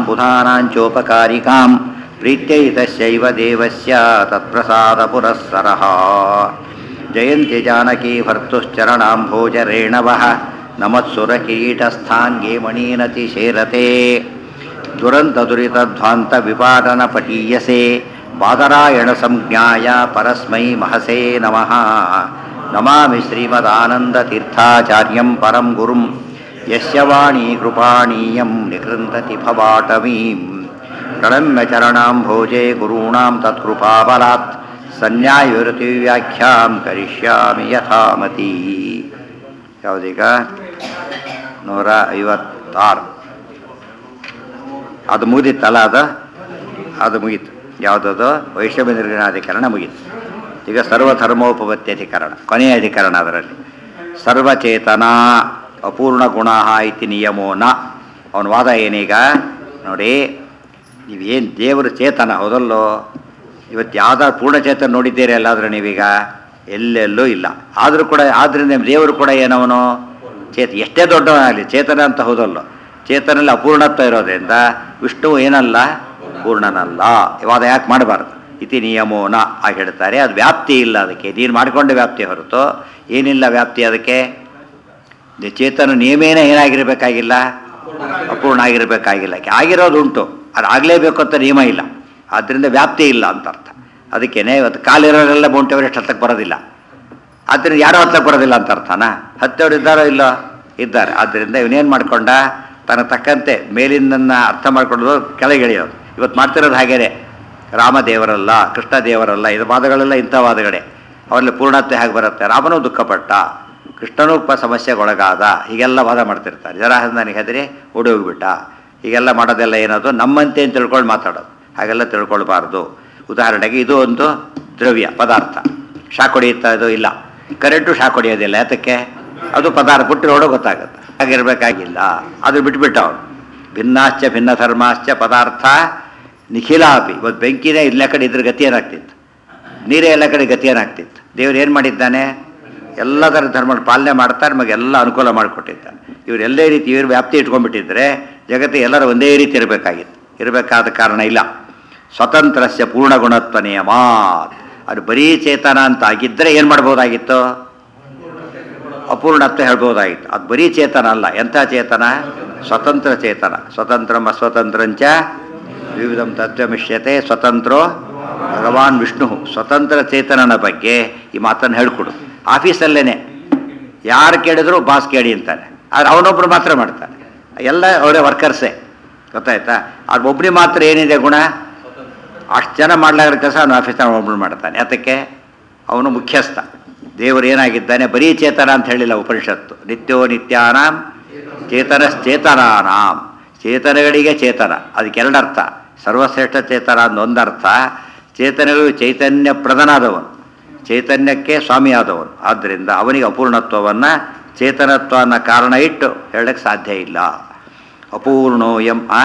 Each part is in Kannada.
ಬುಧಾನಾಂಚೋಪಕಾರಿಕಾಂ ಪ್ರೀತ್ಯೈತಸ್ಯೈವ ದೇವಸ್ಯ ತತ್ಪ್ರಸಾದಪುರಸ್ಸರಃ ಜಯಂತಿ ಜಾನಕಿ ಭರ್ತುಶ್ಚರಣಾಂಭೋಜರೇಣವಃ ನಮತ್ಸುರಕಿರೀಟಸ್ಥಾಂಗೇ ಮಣೀನತಿ ಶೇರತೆ ದುರಂತದುರಿತಧ್ವಾಂತ ವಿಪಾಟನ ಪಟೀಯಸೆ ಬಾದರಾಯಣ ಸಂಜ್ಞಾಯ ಪರಸ್ಮೈ ಮಹಸೇ ನಮಃ ನಮಾಮಿ ಶ್ರೀಮದಾನಂದತೀರ್ಥಾಚಾರ್ಯಂ ಪರಂ ಗುರುಂ ಯಸ್ಯ ವಾಣೀ ಕೃಪಾಣೀಯಂ ನಿಕೃಂತತಿ ಭವಾಟವೀಂ ಪ್ರಣಮ್ಯ ಚರಣಾಂಭೋಜೆ ಗುರುಣಾಂ ತತ್ಕೃಪಾಬಲಾತ್ ಸನ್ಯಾಯವಿರತಿವ್ಯಾಖ್ಯಾಂ ಕರಿಷ್ಯಾಮಿ ಯಥಾಮತಿ ಯಾವುದೀಗ ನೂರ ಐವತ್ತಾರು ಅದು ಮುಗಿದಿತ್ತಲ್ಲ ಅದು ಅದು ಮುಗೀತು ಯಾವುದದು ವೈಷಮ್ಯ ನಿರ್ಗಣಾಧಿಕರಣ ಮುಗೀತು ಈಗ ಸರ್ವಧರ್ಮೋಪಪತ್ತಿ ಅಧಿಕರಣ ಕೊನೆಯ ಅಧಿಕರಣ ಅದರಲ್ಲಿ ಸರ್ವಚೇತನ ಅಪೂರ್ಣ ಗುಣ ಇತಿ ನಿಯಮೋ ನ ಅವನ ವಾದ ಏನೀಗ ನೋಡಿ ನೀವೇನು ದೇವರು ಚೇತನ ಹೌದಲ್ಲೋ ಇವತ್ತು ಯಾವ್ದಾದ್ರು ಪೂರ್ಣಚೇತನ ನೋಡಿದ್ದೀರಿ ಎಲ್ಲಾದರೂ ನೀವೀಗ ಎಲ್ಲೆಲ್ಲೂ ಇಲ್ಲ ಆದರೂ ಕೂಡ ಆದ್ದರಿಂದ ದೇವರು ಕೂಡ ಏನವನು ಚೇತ ಎಷ್ಟೇ ದೊಡ್ಡವನಾಗಲಿ ಚೇತನ ಅಂತ ಹೌದಲ್ಲೋ ಚೇತನಲ್ಲಿ ಅಪೂರ್ಣತ್ವ ಇರೋದ್ರಿಂದ ವಿಷ್ಣುವು ಏನಲ್ಲ ಪೂರ್ಣನಲ್ಲ ವಾದ ಯಾಕೆ ಮಾಡಬಾರ್ದು ಇತಿ ನಿಯಮೋನ ಆಗಿ ಹೇಳ್ತಾರೆ ಅದು ವ್ಯಾಪ್ತಿ ಇಲ್ಲ ಅದಕ್ಕೆ ನೀನು ಮಾಡಿಕೊಂಡ ವ್ಯಾಪ್ತಿ ಹೊರತು ಏನಿಲ್ಲ ವ್ಯಾಪ್ತಿ ಅದಕ್ಕೆ ನಿ- ಚೇತನ ನಿಯಮೇನ ಏನಾಗಿರಬೇಕಾಗಿಲ್ಲ ಅಪೂರ್ಣ ಆಗಿರಬೇಕಾಗಿಲ್ಲ ಆಗಿರೋದು ಉಂಟು ಅದು ಆಗಲೇಬೇಕು ಅಂತ ನಿಯಮ ಇಲ್ಲ ಆದ್ದರಿಂದ ವ್ಯಾಪ್ತಿ ಇಲ್ಲ ಅಂತ ಅರ್ಥ ಅದಕ್ಕೇನೆ ಇವತ್ತು ಕಾಲಿರೋರೆಲ್ಲ ಮೌಂಟ್ ಎವರೆಸ್ಟ್ ಹತ್ತಕ್ಕೆ ಬರೋದಿಲ್ಲ ಆದ್ದರಿಂದ ಯಾರೋ ಹತ್ತಕ್ಕೆ ಬರೋದಿಲ್ಲ ಅಂತ ಅರ್ಥನಾ ಹತ್ತವ್ರು ಇದ್ದಾರೋ ಇಲ್ಲೋ ಇದ್ದಾರೆ ಆದ್ದರಿಂದ ಇವನೇನು ಮಾಡ್ಕೊಂಡ ತನ್ನ ತಕ್ಕಂತೆ ಮೇಲಿಂದನ್ನ ಅರ್ಥ ಮಾಡ್ಕೊಂಡು ಕೆಳಗೆ ಇಳಿಯೋದು ಇವತ್ತು ಮಾಡ್ತಿರೋದು ಹಾಗೇನೆ ರಾಮ ದೇವರಲ್ಲ ಕೃಷ್ಣ ದೇವರಲ್ಲ ಇದು ವಾದಗಳೆಲ್ಲ ಇಂಥ ವಾದಗಳೇ ಅವರಲ್ಲಿ ಪೂರ್ಣತ್ವ ಹೇಗೆ ಬರುತ್ತೆ ರಾಮನೂ ದುಃಖಪಟ್ಟ ಕೃಷ್ಣನೂ ಪ ಸಮಸ್ಯೆಗೊಳಗಾದ ಹೀಗೆಲ್ಲ ವಾದ ಮಾಡ್ತಿರ್ತಾರೆ ಜರಾಸಂಧನಿಗೆ ಹೆದರಿ ಓಡಿ ಹೋಗ್ಬಿಟ್ಟ ಹೀಗೆಲ್ಲ ಮಾಡೋದೆಲ್ಲ ಏನದು ನಮ್ಮಂತೆ ಅಂತ ತಿಳ್ಕೊಂಡು ಮಾತಾಡೋದು ಹಾಗೆಲ್ಲ ತಿಳ್ಕೊಳ್ಬಾರ್ದು ಉದಾಹರಣೆಗೆ ಇದು ಒಂದು ದ್ರವ್ಯ ಪದಾರ್ಥ ಶಾಕ್ ಹೊಡೆಯುತ್ತಾ ಇದು ಇಲ್ಲ ಕರೆಂಟು ಶಾಕ್ ಹೊಡೆಯೋದಿಲ್ಲ ಯಾತಕ್ಕೆ ಅದು ಪದಾರ್ಥ ಬಿಟ್ಟು ನೋಡೋ ಗೊತ್ತಾಗುತ್ತೆ ಹಾಗಿರ್ಬೇಕಾಗಿಲ್ಲ ಅದು ಬಿಟ್ಬಿಟ್ಟ ಅವನು ಭಿನ್ನಾಶ್ಚ ಭಿನ್ನ ಧರ್ಮಾಶ್ಚ ಪದಾರ್ಥ ನಿಖಿಲಾಪಿ ಇವತ್ತು ಬೆಂಕಿನೇ ಇಲ್ಲ ಕಡೆ ಇದ್ರ ಗತಿ ಏನಾಗ್ತಿತ್ತು ನೀರೇ ಎಲ್ಲ ಕಡೆ ಗತಿ ಏನಾಗ್ತಿತ್ತು ದೇವ್ರು ಏನು ಮಾಡಿದ್ದಾನೆ ಎಲ್ಲ ಥರದ ಧರ್ಮ ಪಾಲನೆ ಮಾಡ್ತಾ ನಮಗೆ ಎಲ್ಲ ಅನುಕೂಲ ಮಾಡಿಕೊಟ್ಟಿದ್ದಾನೆ ಇವ್ರು ಎಲ್ಲೇ ರೀತಿ ಇವ್ರ ವ್ಯಾಪ್ತಿ ಇಟ್ಕೊಂಡ್ಬಿಟ್ಟಿದ್ರೆ ಜಗತ್ತು ಎಲ್ಲರೂ ಒಂದೇ ರೀತಿ ಇರಬೇಕಾಗಿತ್ತು ಇರಬೇಕಾದ ಕಾರಣ ಇಲ್ಲ ಸ್ವತಂತ್ರಸ್ಯ ಪೂರ್ಣ ಗುಣತ್ವ ನಿಯಮಾತ್ ಅದು ಬರೀ ಚೇತನ ಅಂತ ಆಗಿದ್ದರೆ ಏನು ಮಾಡ್ಬೋದಾಗಿತ್ತು ಅಪೂರ್ಣತ್ವ ಹೇಳ್ಬೋದಾಗಿತ್ತು ಅದು ಬರೀ ಚೇತನ ಅಲ್ಲ ಎಂಥ ಚೇತನ ಸ್ವತಂತ್ರ ಚೇತನ ಸ್ವತಂತ್ರಂ ಅಸ್ವತಂತ್ರಂಚ ವಿವಿಧಂ ತತ್ವಮಿಷ್ಯತೆ ಸ್ವತಂತ್ರೋ ಭಗವಾನ್ ವಿಷ್ಣು ಸ್ವತಂತ್ರ ಚೇತನನ ಬಗ್ಗೆ ಈ ಮಾತನ್ನು ಹೇಳ್ಕೊಡು ಆಫೀಸಲ್ಲೇನೆ ಯಾರು ಕೇಳಿದ್ರು ಬಾಸ್ ಕೇಳಿ ಅಂತಾನೆ ಆದ್ರೆ ಅವನೊಬ್ರು ಮಾತ್ರ ಮಾಡ್ತಾನೆ ಎಲ್ಲ ಅವರೇ ವರ್ಕರ್ಸೇ ಗೊತ್ತಾಯ್ತಾ ಅದು ಒಬ್ಬನೇ ಮಾತ್ರ ಏನಿದೆ ಗುಣ ಅಷ್ಟು ಜನ ಮಾಡ್ಲಾಗಿರೋ ಕೆಲಸ ಅವನು ಆಫೀಸ್ನಾಗ ಒಬ್ಬನು ಮಾಡ್ತಾನೆ ಯಾತಕ್ಕೆ ಅವನು ಮುಖ್ಯಸ್ಥ ದೇವರು ಏನಾಗಿದ್ದಾನೆ ಬರೀ ಚೇತನ ಅಂತ ಹೇಳಿಲ್ಲ ಉಪನಿಷತ್ತು ನಿತ್ಯೋ ನಿತ್ಯಾನಾಂ ಚೇತನಶ್ಚೇತನಾನಾಂ ಚೇತನಗಳಿಗೆ ಚೇತನ ಅದಕ್ಕೆ ಎರಡರ್ಥ ಸರ್ವಶ್ರೇಷ್ಠ ಚೇತನ ಅಂತ ಒಂದರ್ಥ ಚೇತನಗಳು ಚೈತನ್ಯ ಪ್ರಧಾನಾದವನು ಚೈತನ್ಯಕ್ಕೆ ಸ್ವಾಮಿಯಾದವನು ಆದ್ದರಿಂದ ಅವನಿಗೆ ಅಪೂರ್ಣತ್ವವನ್ನು ಚೇತನತ್ವ ಅನ್ನೋ ಕಾರಣ ಇಟ್ಟು ಹೇಳಕ್ಕೆ ಸಾಧ್ಯ ಇಲ್ಲ ಅಪೂರ್ಣೋ ಎಂ ಆ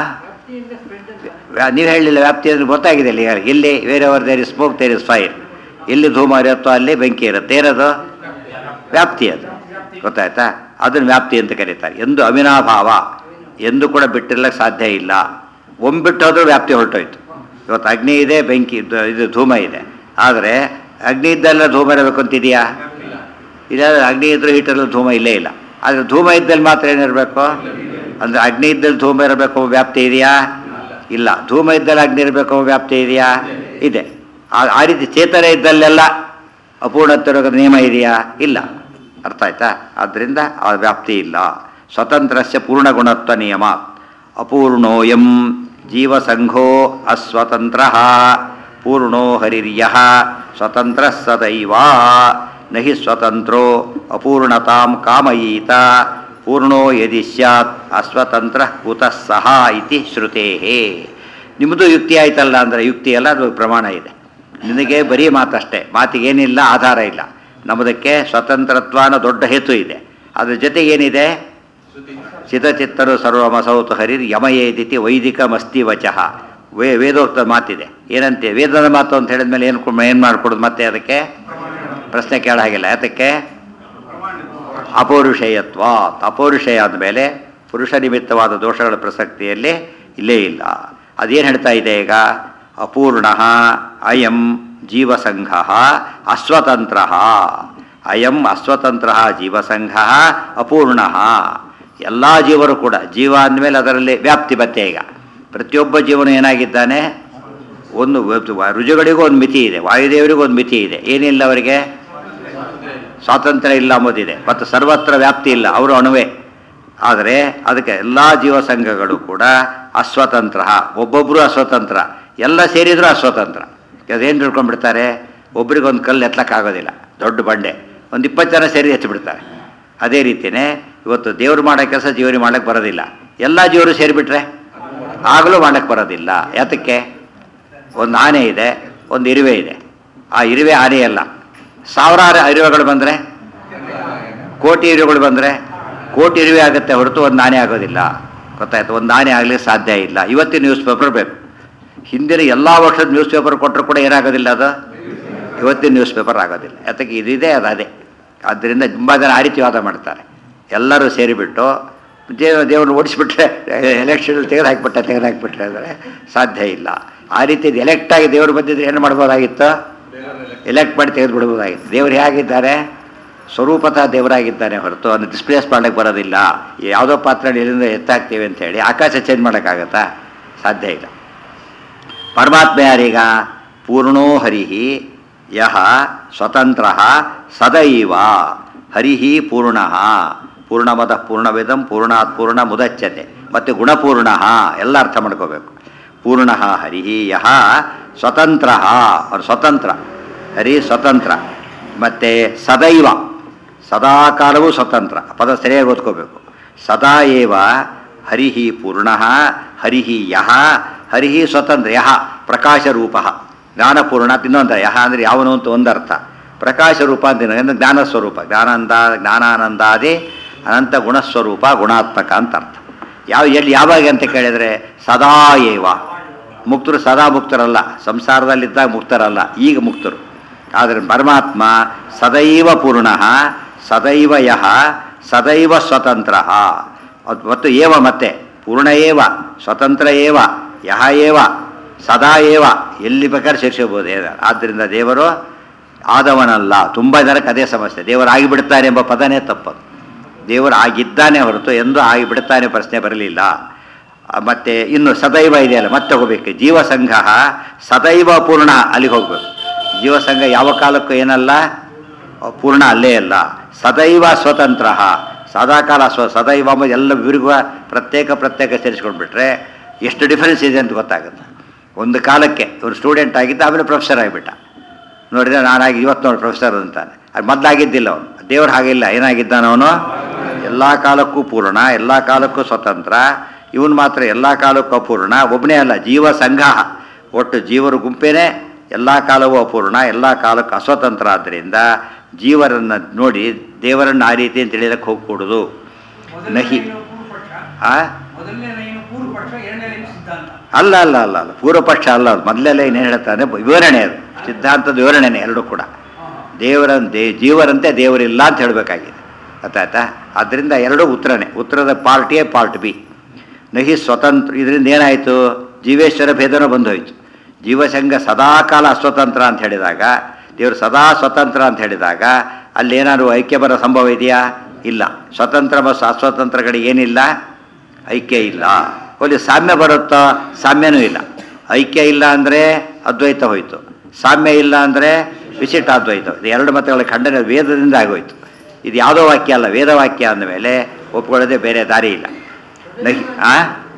ನೀವು ಹೇಳಲಿಲ್ಲ ವ್ಯಾಪ್ತಿ ಅಂದ್ರೆ ಗೊತ್ತಾಗಿದೆ ಇಲ್ಲಿ ಈಗ. ಎಲ್ಲಿ ಬೇರೆ ಅವರ್ there is smoke there is fire ಎಲ್ಲಿ ಧೂಮ ಇರುತ್ತೋ ಅಲ್ಲಿ ಬೆಂಕಿ ಇರುತ್ತೆ ಏನದು ವ್ಯಾಪ್ತಿ ಅದು ಗೊತ್ತಾಯ್ತಾ ಅದನ್ನು ವ್ಯಾಪ್ತಿ ಅಂತ ಕರೀತಾರೆ ಎಂದು ಅವಿನಾಭಾವ ಎಂದು ಕೂಡ ಬಿಟ್ಟಿರ್ಲಿಕ್ಕೆ ಸಾಧ್ಯ ಇಲ್ಲ ಒಮ್ಬಿಟ್ಟು ಹೋದ್ರೂ ವ್ಯಾಪ್ತಿ ಹೊರಟೋಯ್ತು ಇವತ್ತು ಅಗ್ನಿ ಇದೆ ಬೆಂಕಿ ಇದು- ಇದು ಧೂಮ ಇದೆ ಆದರೆ ಅಗ್ನಿ ಇದ್ದಲ್ಲ ಧೂಮ ಇರಬೇಕು ಅಂತಿದೆಯಾ ಇಲ್ಲ ಅಗ್ನಿ ಇದ್ರೂ ಹೀಟರ್ಲು ಧೂಮ ಇಲ್ಲೇ ಇಲ್ಲ ಆದರೆ ಧೂಮ ಇದ್ದಲ್ಲಿ ಮಾತ್ರ ಏನಿರಬೇಕು ಅಂದರೆ ಅಗ್ನಿ ಇದ್ದಲ್ಲಿ ಧೂಮ ಇರಬೇಕು ಅನ್ನೋ ವ್ಯಾಪ್ತಿ ಇದೆಯಾ ಇಲ್ಲ ಧೂಮ ಇದ್ದಲ್ಲಿ ಅಗ್ನಿ ಇರಬೇಕು ಅನ್ನೋ ವ್ಯಾಪ್ತಿ ಇದೆಯಾ ಇದೆ ಆ- ಆ ರೀತಿ ಚೇತನ ಇದ್ದಲ್ಲೆಲ್ಲ ಅಪೂರ್ಣತ್ವ ನಿಯಮ ಇದೆಯಾ ಇಲ್ಲ ಅರ್ಥ ಆಯ್ತಾ ಆದ್ದರಿಂದ ಆ ವ್ಯಾಪ್ತಿ ಇಲ್ಲ ಸ್ವತಂತ್ರಸ್ಯ ಪೂರ್ಣ ಗುಣತ್ವ ನಿಯಮ ಅಪೂರ್ಣೋಯಂ ಜೀವಸಂಘೋ ಅಸ್ವತಂತ್ರ ಪೂರ್ಣೋ ಹರಿರ್ಯ ಸ್ವತಂತ್ರ ಸದೈವ ನಹಿ ಸ್ವತಂತ್ರೋ ಅಪೂರ್ಣತಾಂ ಕಾಮಯೀತ ಪೂರ್ಣೋ ಯದಿ ಸ್ಯಾತ್ ಅಸ್ವತಂತ್ರ ಕುತಃ ಸಹ ಇತಿ ಶ್ರುತೇ ನಿಮ್ಮದು ಯುಕ್ತಿ ಆಯ್ತಲ್ಲ ಅಂದರೆ ಯುಕ್ತಿ ಅಲ್ಲ ಅದು ಪ್ರಮಾಣ ಇದೆ ನಿನಗೆ ಬರೀ ಮಾತಷ್ಟೇ ಮಾತಿಗೇನಿಲ್ಲ ಆಧಾರ ಇಲ್ಲ ನಮ್ಮದಕ್ಕೆ ಸ್ವತಂತ್ರತ್ವ ಅನ್ನೋ ದೊಡ್ಡ ಹೇತು ಇದೆ ಅದ್ರ ಜೊತೆಗೆ ಏನಿದೆ ಚಿತಚಿತ್ತರು ಸರ್ವಮಸೌತು ಹರಿರ್ ಯಮಯೇದಿತಿ ವೈದಿಕ ಮಸ್ತಿ ವಚಃ ವೇ ವೇದೋಕ್ತ ಮಾತಿದೆ ಏನಂತೆ ವೇದದ ಮಾತು ಅಂತ ಹೇಳಿದ್ಮೇಲೆ ಏನು ಏನು ಮಾಡ್ಕೊಡೋದು ಮತ್ತೆ ಅದಕ್ಕೆ ಪ್ರಶ್ನೆ ಕೇಳ ಹಾಗಿಲ್ಲ ಯಾತಕ್ಕೆ ಅಪೌರುಷೇಯತ್ವ ಅಪೌರುಷೇಯ ಆದಮೇಲೆ ಪುರುಷ ನಿಮಿತ್ತವಾದ ದೋಷಗಳ ಪ್ರಸಕ್ತಿಯಲ್ಲಿ ಇಲ್ಲೇ ಇಲ್ಲ ಅದೇನು ಹೇಳ್ತಾ ಇದೆ ಈಗ ಅಪೂರ್ಣ ಅಯಂ ಜೀವಸಂಘ ಅಸ್ವತಂತ್ರ ಅಯಂ ಅಸ್ವತಂತ್ರ ಜೀವಸಂಘ ಅಪೂರ್ಣ ಎಲ್ಲ ಜೀವರು ಕೂಡ ಜೀವ ಅಂದಮೇಲೆ ಅದರಲ್ಲಿ ವ್ಯಾಪ್ತಿ ಬತ್ತೆ ಈಗ ಪ್ರತಿಯೊಬ್ಬ ಜೀವನು ಏನಾಗಿದ್ದಾನೆ ಒಂದು ವ- ರುಜುಗಳಿಗೂ ಒಂದು ಮಿತಿ ಇದೆ ವಾಯುದೇವರಿಗೂ ಒಂದು ಮಿತಿ ಇದೆ ಏನಿಲ್ಲ ಅವರಿಗೆ ಸ್ವಾತಂತ್ರ್ಯ ಇಲ್ಲ ಅಂಬೋದಿದೆ ಮತ್ತು ಸರ್ವತ್ರ ವ್ಯಾಪ್ತಿ ಇಲ್ಲ ಅವರು ಅಣುವೆ ಆದರೆ ಅದಕ್ಕೆ ಎಲ್ಲ ಜೀವ ಸಂಘಗಳು ಕೂಡ ಅಸ್ವತಂತ್ರ ಒಬ್ಬೊಬ್ಬರು ಅಸ್ವತಂತ್ರ ಎಲ್ಲ ಸೇರಿದರೂ ಅಸ್ವತಂತ್ರ ಅದೇನು ತಿಳ್ಕೊಂಡ್ಬಿಡ್ತಾರೆ ಒಬ್ರಿಗೊಂದು ಕಲ್ಲು ಎತ್ತಕ್ಕಾಗೋದಿಲ್ಲ ದೊಡ್ಡ ಬಂಡೆ ಒಂದು ಇಪ್ಪತ್ತು ಜನ ಸೇರಿ ಎತ್ತಿಬಿಡ್ತಾರೆ ಅದೇ ರೀತಿಯೇ ಇವತ್ತು ದೇವರು ಮಾಡೋ ಕೆಲಸ ಜೀವರಿ ಮಾಡಕ್ಕೆ ಬರೋದಿಲ್ಲ ಎಲ್ಲ ಜೀವರು ಸೇರಿಬಿಟ್ರೆ ಆಗಲೂ ಮಾಡಕ್ಕೆ ಬರೋದಿಲ್ಲ ಯಾತಕ್ಕೆ ಒಂದು ಆನೆ ಇದೆ ಒಂದು ಇರುವೆ ಇದೆ ಆ ಇರುವೆ ಆನೆ ಅಲ್ಲ ಸಾವಿರಾರು ಇರುವೆಗಳು ಬಂದರೆ ಕೋಟಿ ಇರುವೆಗಳು ಬಂದರೆ ಕೋಟಿ ಇರುವೆ ಆಗುತ್ತೆ ಹೊರತು ಒಂದು ಆನೆ ಆಗೋದಿಲ್ಲ ಗೊತ್ತಾಯ್ತು ಒಂದು ಆನೆ ಆಗಲಿಕ್ಕೆ ಸಾಧ್ಯ ಇಲ್ಲ ಇವತ್ತಿನ ನ್ಯೂಸ್ ಪೇಪರ್ ಬೇಕು ಹಿಂದಿನ ಎಲ್ಲ ವರ್ಷದ ನ್ಯೂಸ್ ಪೇಪರ್ ಕೊಟ್ಟರು ಕೂಡ ಏನಾಗೋದಿಲ್ಲ ಅದು ಇವತ್ತಿನ ನ್ಯೂಸ್ ಪೇಪರ್ ಆಗೋದಿಲ್ಲ ಯಾತಕ್ಕೆ ಇದಿದೆ ಅದು ಅದೇ ಆದ್ದರಿಂದ ತುಂಬ ಜನ ಆ ರೀತಿ ವಾದ ಮಾಡ್ತಾರೆ ಎಲ್ಲರೂ ಸೇರಿಬಿಟ್ಟು ದೇವ ದೇವ್ರನ್ನ ಓಡಿಸ್ಬಿಟ್ರೆ ಎಲೆಕ್ಷನ್ ತೆಗೆದು ಹಾಕ್ಬಿಟ್ರೆ ತೆಗೆದು ಹಾಕ್ಬಿಟ್ರೆ ಅಂದರೆ ಸಾಧ್ಯ ಇಲ್ಲ ಆ ರೀತಿ ಎಲೆಕ್ಟ್ ಆಗಿ ದೇವರು ಬಂದಿದ್ರೆ ಏನು ಮಾಡ್ಬೋದಾಗಿತ್ತು ಎಲೆಕ್ಟ್ ಮಾಡಿ ತೆಗೆದು ಬಿಡ್ಬೋದಾಗಿತ್ತು ದೇವ್ರು ಹೇಗಿದ್ದಾರೆ ಸ್ವರೂಪತಃ ದೇವರಾಗಿದ್ದಾನೆ ಹೊರತು ಅದನ್ನು ಡಿಸ್ಪ್ಲೇಸ್ ಮಾಡಕ್ಕೆ ಬರೋದಿಲ್ಲ ಯಾವುದೋ ಪಾತ್ರ ಎಲ್ಲಿಂದ ಎತ್ತಾಕ್ತೀವಿ ಅಂತ ಹೇಳಿ ಆಕಾಶ ಚೇಂಜ್ ಮಾಡೋಕ್ಕಾಗತ್ತಾ ಸಾಧ್ಯ ಇಲ್ಲ ಪರಮಾತ್ಮ ಯಾರೀಗ ಪೂರ್ಣೋ ಹರಿಹಿ ಯಹ ಸ್ವತಂತ್ರ ಸದೈವ ಹರಿಹಿ ಪೂರ್ಣ ಪೂರ್ಣಮದ ಪೂರ್ಣವಿದಂ ಪೂರ್ಣಾತ್ ಪೂರ್ಣ ಮುದಚ್ಯತೆ ಮತ್ತು ಗುಣಪೂರ್ಣ ಎಲ್ಲ ಅರ್ಥ ಮಾಡ್ಕೋಬೇಕು ಪೂರ್ಣ ಹರಿಹಿ ಯಹ ಸ್ವತಂತ್ರ ಅವ್ರು ಸ್ವತಂತ್ರ ಹರಿ ಸ್ವತಂತ್ರ ಮತ್ತು ಸದೈವ ಸದಾಕಾಲವೂ ಸ್ವತಂತ್ರ ಪದ ಸರಿಯಾಗಿ ಓದ್ಕೋಬೇಕು ಸದಾ ಏವ ಹರಿಹಿ ಪೂರ್ಣ ಹರಿಹಿ ಯಹ ಹರಿಹಿ ಸ್ವತಂತ್ರ ಯಹ ಪ್ರಕಾಶ ರೂಪ ಜ್ಞಾನಪೂರ್ಣ ಅಂತ ಇನ್ನೊಂದು ಯಹ ಅಂದರೆ ಯಾವನು ಅಂತ ಒಂದರ್ಥ ಪ್ರಕಾಶ ರೂಪ ಅಂತ ಇನ್ನೊಂದು ಜ್ಞಾನ ಸ್ವರೂಪ ಜ್ಞಾನಾನಂದ ಜ್ಞಾನಾನಂದಾದಿ ಅನಂತ ಗುಣಸ್ವರೂಪ ಗುಣಾತ್ಮಕ ಅಂತ ಅರ್ಥ ಯಾವ ಎಲ್ಲಿ ಯಾವಾಗ ಅಂತ ಕೇಳಿದರೆ ಸದಾ ಏವ ಮುಕ್ತರು ಸದಾ ಮುಕ್ತರಲ್ಲ ಸಂಸಾರದಲ್ಲಿದ್ದಾಗ ಮುಕ್ತರಲ್ಲ ಈಗ ಮುಕ್ತರು ಆದರೆ ಪರಮಾತ್ಮ ಸದೈವ ಪೂರ್ಣ ಸದೈವ ಯಹ ಸದೈವ ಸ್ವತಂತ್ರ ಅದ್ ಮತ್ತು ಏವ ಮತ್ತೆ ಪೂರ್ಣ ಏವ ಸ್ವತಂತ್ರ ಏವ ಯಹ ಏವ ಸದಾ ಏವ ಎಲ್ಲಿ ಬೇಕಾದ್ರೆ ಸೇರಿಸಬಹುದು ಆದ್ದರಿಂದ ದೇವರು ಆದವನಲ್ಲ ತುಂಬ ಜನಕ್ಕೆ ಅದೇ ಸಮಸ್ಯೆ ದೇವರು ಆಗಿಬಿಡ್ತಾನೆ ಎಂಬ ಪದನೇ ತಪ್ಪದು ದೇವರು ಆಗಿದ್ದಾನೆ ಹೊರತು ಎಂದು ಆಗಿಬಿಡ್ತಾನೆ ಪ್ರಶ್ನೆ ಬರಲಿಲ್ಲ ಆ, ಮತ್ತೆ ಇನ್ನು ಸದೈವ ಇದೆಯಲ್ಲ ಮತ್ತೆ ಹೋಗ್ಬೇಕು ಜೀವಸಂಘ ಸದೈವ ಪೂರ್ಣ ಅಲ್ಲಿಗೆ ಹೋಗ್ಬೇಕು ಜೀವಸಂಘ ಯಾವ ಕಾಲಕ್ಕೂ ಏನಲ್ಲ ಪೂರ್ಣ ಅಲ್ಲೇ ಅಲ್ಲ ಸದೈವ ಸ್ವತಂತ್ರ ಸದಾಕಾಲ ಸ್ವ ಸದೈವ ಅಂಬುದು ಎಲ್ಲ ವಿವರಿಗುವ ಪ್ರತ್ಯೇಕ ಪ್ರತ್ಯೇಕ ಸೇರಿಸ್ಕೊಂಡ್ಬಿಟ್ರೆ ಎಷ್ಟು ಡಿಫರೆನ್ಸ್ ಇದೆ ಅಂತ ಗೊತ್ತಾಗುತ್ತೆ ಒಂದು ಕಾಲಕ್ಕೆ ಇವರು ಸ್ಟೂಡೆಂಟ್ ಆಗಿದ್ದ ಆಮೇಲೆ ಪ್ರೊಫೆಸರ್ ಆಗಿಬಿಟ್ಟ ನೋಡಿದ್ರೆ ನಾನಾಗಿ ಇವತ್ತು ನೋಡಿ ಪ್ರೊಫೆಸರ್ ಅಂತಾನೆ ಅದು ಮೊದಲಾಗಿದ್ದಿಲ್ಲ ಅವನು ದೇವ್ರು ಹಾಗಿಲ್ಲ ಏನಾಗಿದ್ದಾನ ಅವನು ಎಲ್ಲ ಕಾಲಕ್ಕೂ ಪೂರ್ಣ ಎಲ್ಲ ಕಾಲಕ್ಕೂ ಸ್ವತಂತ್ರ ಇವನು ಮಾತ್ರ ಎಲ್ಲ ಕಾಲಕ್ಕೂ ಅಪೂರ್ಣ ಒಬ್ಬನೇ ಅಲ್ಲ ಜೀವ ಸಂಘ ಒಟ್ಟು ಜೀವರು ಗುಂಪೇನೆ ಎಲ್ಲ ಕಾಲವೂ ಅಪೂರ್ಣ ಎಲ್ಲ ಕಾಲಕ್ಕೂ ಅಸ್ವತಂತ್ರ ಆದ್ದರಿಂದ ಜೀವರನ್ನು ನೋಡಿ ದೇವರನ್ನು ಆ ರೀತಿ ಅಂತ ತಿಳಿಯಕ್ಕೆ ಹೋಗ್ಕೂಡುದು ನಹಿ ಆ ಮೊದಲನೇ ಲೈನು ಪೂರ್ವ ಪಕ್ಷ ಎರಡನೇ ಲೈನು ಸಿದ್ಧಾಂತ ಅಲ್ಲ ಅಲ್ಲ ಅಲ್ಲ ಅಲ್ಲ ಪೂರ್ವಪಕ್ಷ ಅಲ್ಲ ಅದು ಮೊದಲೆಲ್ಲ ಏನು ಹೇಳ್ತಾನೆ ವಿವರಣೆ ಅದು ಸಿದ್ಧಾಂತದ ವಿವರಣೆನೇ ಎರಡೂ ಕೂಡ ದೇವರ ದೇ ಜೀವರಂತೆ ದೇವರಿಲ್ಲ ಅಂತ ಹೇಳಬೇಕಾಗಿದೆ ಗೊತ್ತಾಯ್ತಾ ಆದ್ದರಿಂದ ಎರಡೂ ಉತ್ತರನೇ ಉತ್ತರದ ಪಾರ್ಟ್ ಎ ಪಾರ್ಟ್ ಬಿ ನಹಿ ಸ್ವತಂತ್ರ ಇದರಿಂದ ಏನಾಯಿತು ಜೀವೇಶ್ವರ ಭೇದನೂ ಬಂದೋಯ್ತು ಜೀವಸಂಘ ಸದಾಕಾಲ ಅಸ್ವತಂತ್ರ ಅಂತ ಹೇಳಿದಾಗ ದೇವರು ಸದಾ ಸ್ವತಂತ್ರ ಅಂತ ಹೇಳಿದಾಗ ಅಲ್ಲಿ ಏನಾದ್ರು ಐಕ್ಯ ಬರೋ ಸಂಭವ ಇದೆಯಾ ಇಲ್ಲ ಸ್ವತಂತ್ರ ಮತ್ತು ಅಸ್ವತಂತ್ರಗಳಿಗೆ ಏನಿಲ್ಲ ಐಕ್ಯ ಇಲ್ಲ ಅಲ್ಲಿ ಸಾಮ್ಯ ಬರುತ್ತೋ ಸಾಮ್ಯನೂ ಇಲ್ಲ ಐಕ್ಯ ಇಲ್ಲ ಅಂದರೆ ಅದ್ವೈತ ಹೋಯಿತು ಸಾಮ್ಯ ಇಲ್ಲ ಅಂದರೆ ವಿಶಿಷ್ಟ ಅದ್ವೈತ ಇದು ಎರಡು ಮತಗಳ ಖಂಡನೆ ವೇದದಿಂದ ಆಗೋಯ್ತು ಇದು ಯಾವುದೋ ವಾಕ್ಯ ಅಲ್ಲ ವೇದವಾಕ್ಯ ಅಂದಮೇಲೆ ಒಪ್ಕೊಳ್ಳೋದೇ ಬೇರೆ ದಾರಿ ಇಲ್ಲ ನಹಿ ಆ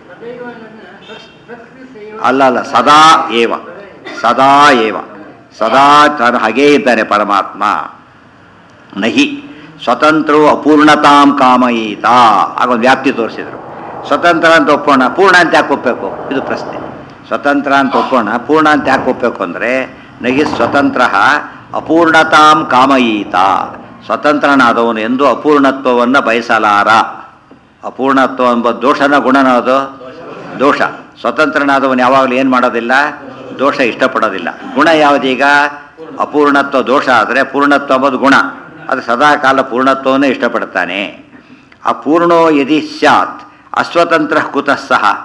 ಅಲ್ಲ ಅಲ್ಲ ಸದಾ ಏವ ಸದಾ ಏವ ಸದಾ ತಾನು ಹಾಗೇ ಇದ್ದಾನೆ ಪರಮಾತ್ಮ ನಹಿ ಸ್ವತಂತ್ರವು ಅಪೂರ್ಣತಾಂ ಕಾಮಯೀತ ಆಗೊಂದು ವ್ಯಾಪ್ತಿ ತೋರಿಸಿದ್ರು ಸ್ವತಂತ್ರ ಅಂತ ಒಪ್ಪೋಣ ಪೂರ್ಣ ಅಂತ ಯಾಕೆ ಒಪ್ಪಬೇಕು ಇದು ಪ್ರಶ್ನೆ ಸ್ವತಂತ್ರ ಅಂತ ಒಪ್ಪೋಣ ಪೂರ್ಣ ಅಂತ ಯಾಕೆ ಒಪ್ಪಬೇಕು ಅಂದರೆ ನಹಿ ಸ್ವತಂತ್ರ ಅಪೂರ್ಣತಾಂ ಕಾಮಯೀತ ಸ್ವತಂತ್ರನಾದವನು ಎಂದು ಅಪೂರ್ಣತ್ವವನ್ನು ಬಯಸಲಾರ ಅಪೂರ್ಣತ್ವ ಎಂಬ ದೋಷನ ಗುಣನ ಅದು ದೋಷ ಸ್ವತಂತ್ರನಾದವನು ಯಾವಾಗಲೂ ಏನು ಮಾಡೋದಿಲ್ಲ ದೋಷ ಇಷ್ಟಪಡೋದಿಲ್ಲ ಗುಣ ಯಾವುದೀಗ ಅಪೂರ್ಣತ್ವ ದೋಷ ಆದರೆ ಪೂರ್ಣತ್ವ ಎಂಬುದು ಗುಣ ಅದು ಸದಾಕಾಲ ಪೂರ್ಣತ್ವವನ್ನೇ ಇಷ್ಟಪಡ್ತಾನೆ ಆ ಪೂರ್ಣೋ ಯದಿ ಸ್ಯಾತ್ ಅಸ್ವತಂತ್ರ ಕುತಃ ಸಹ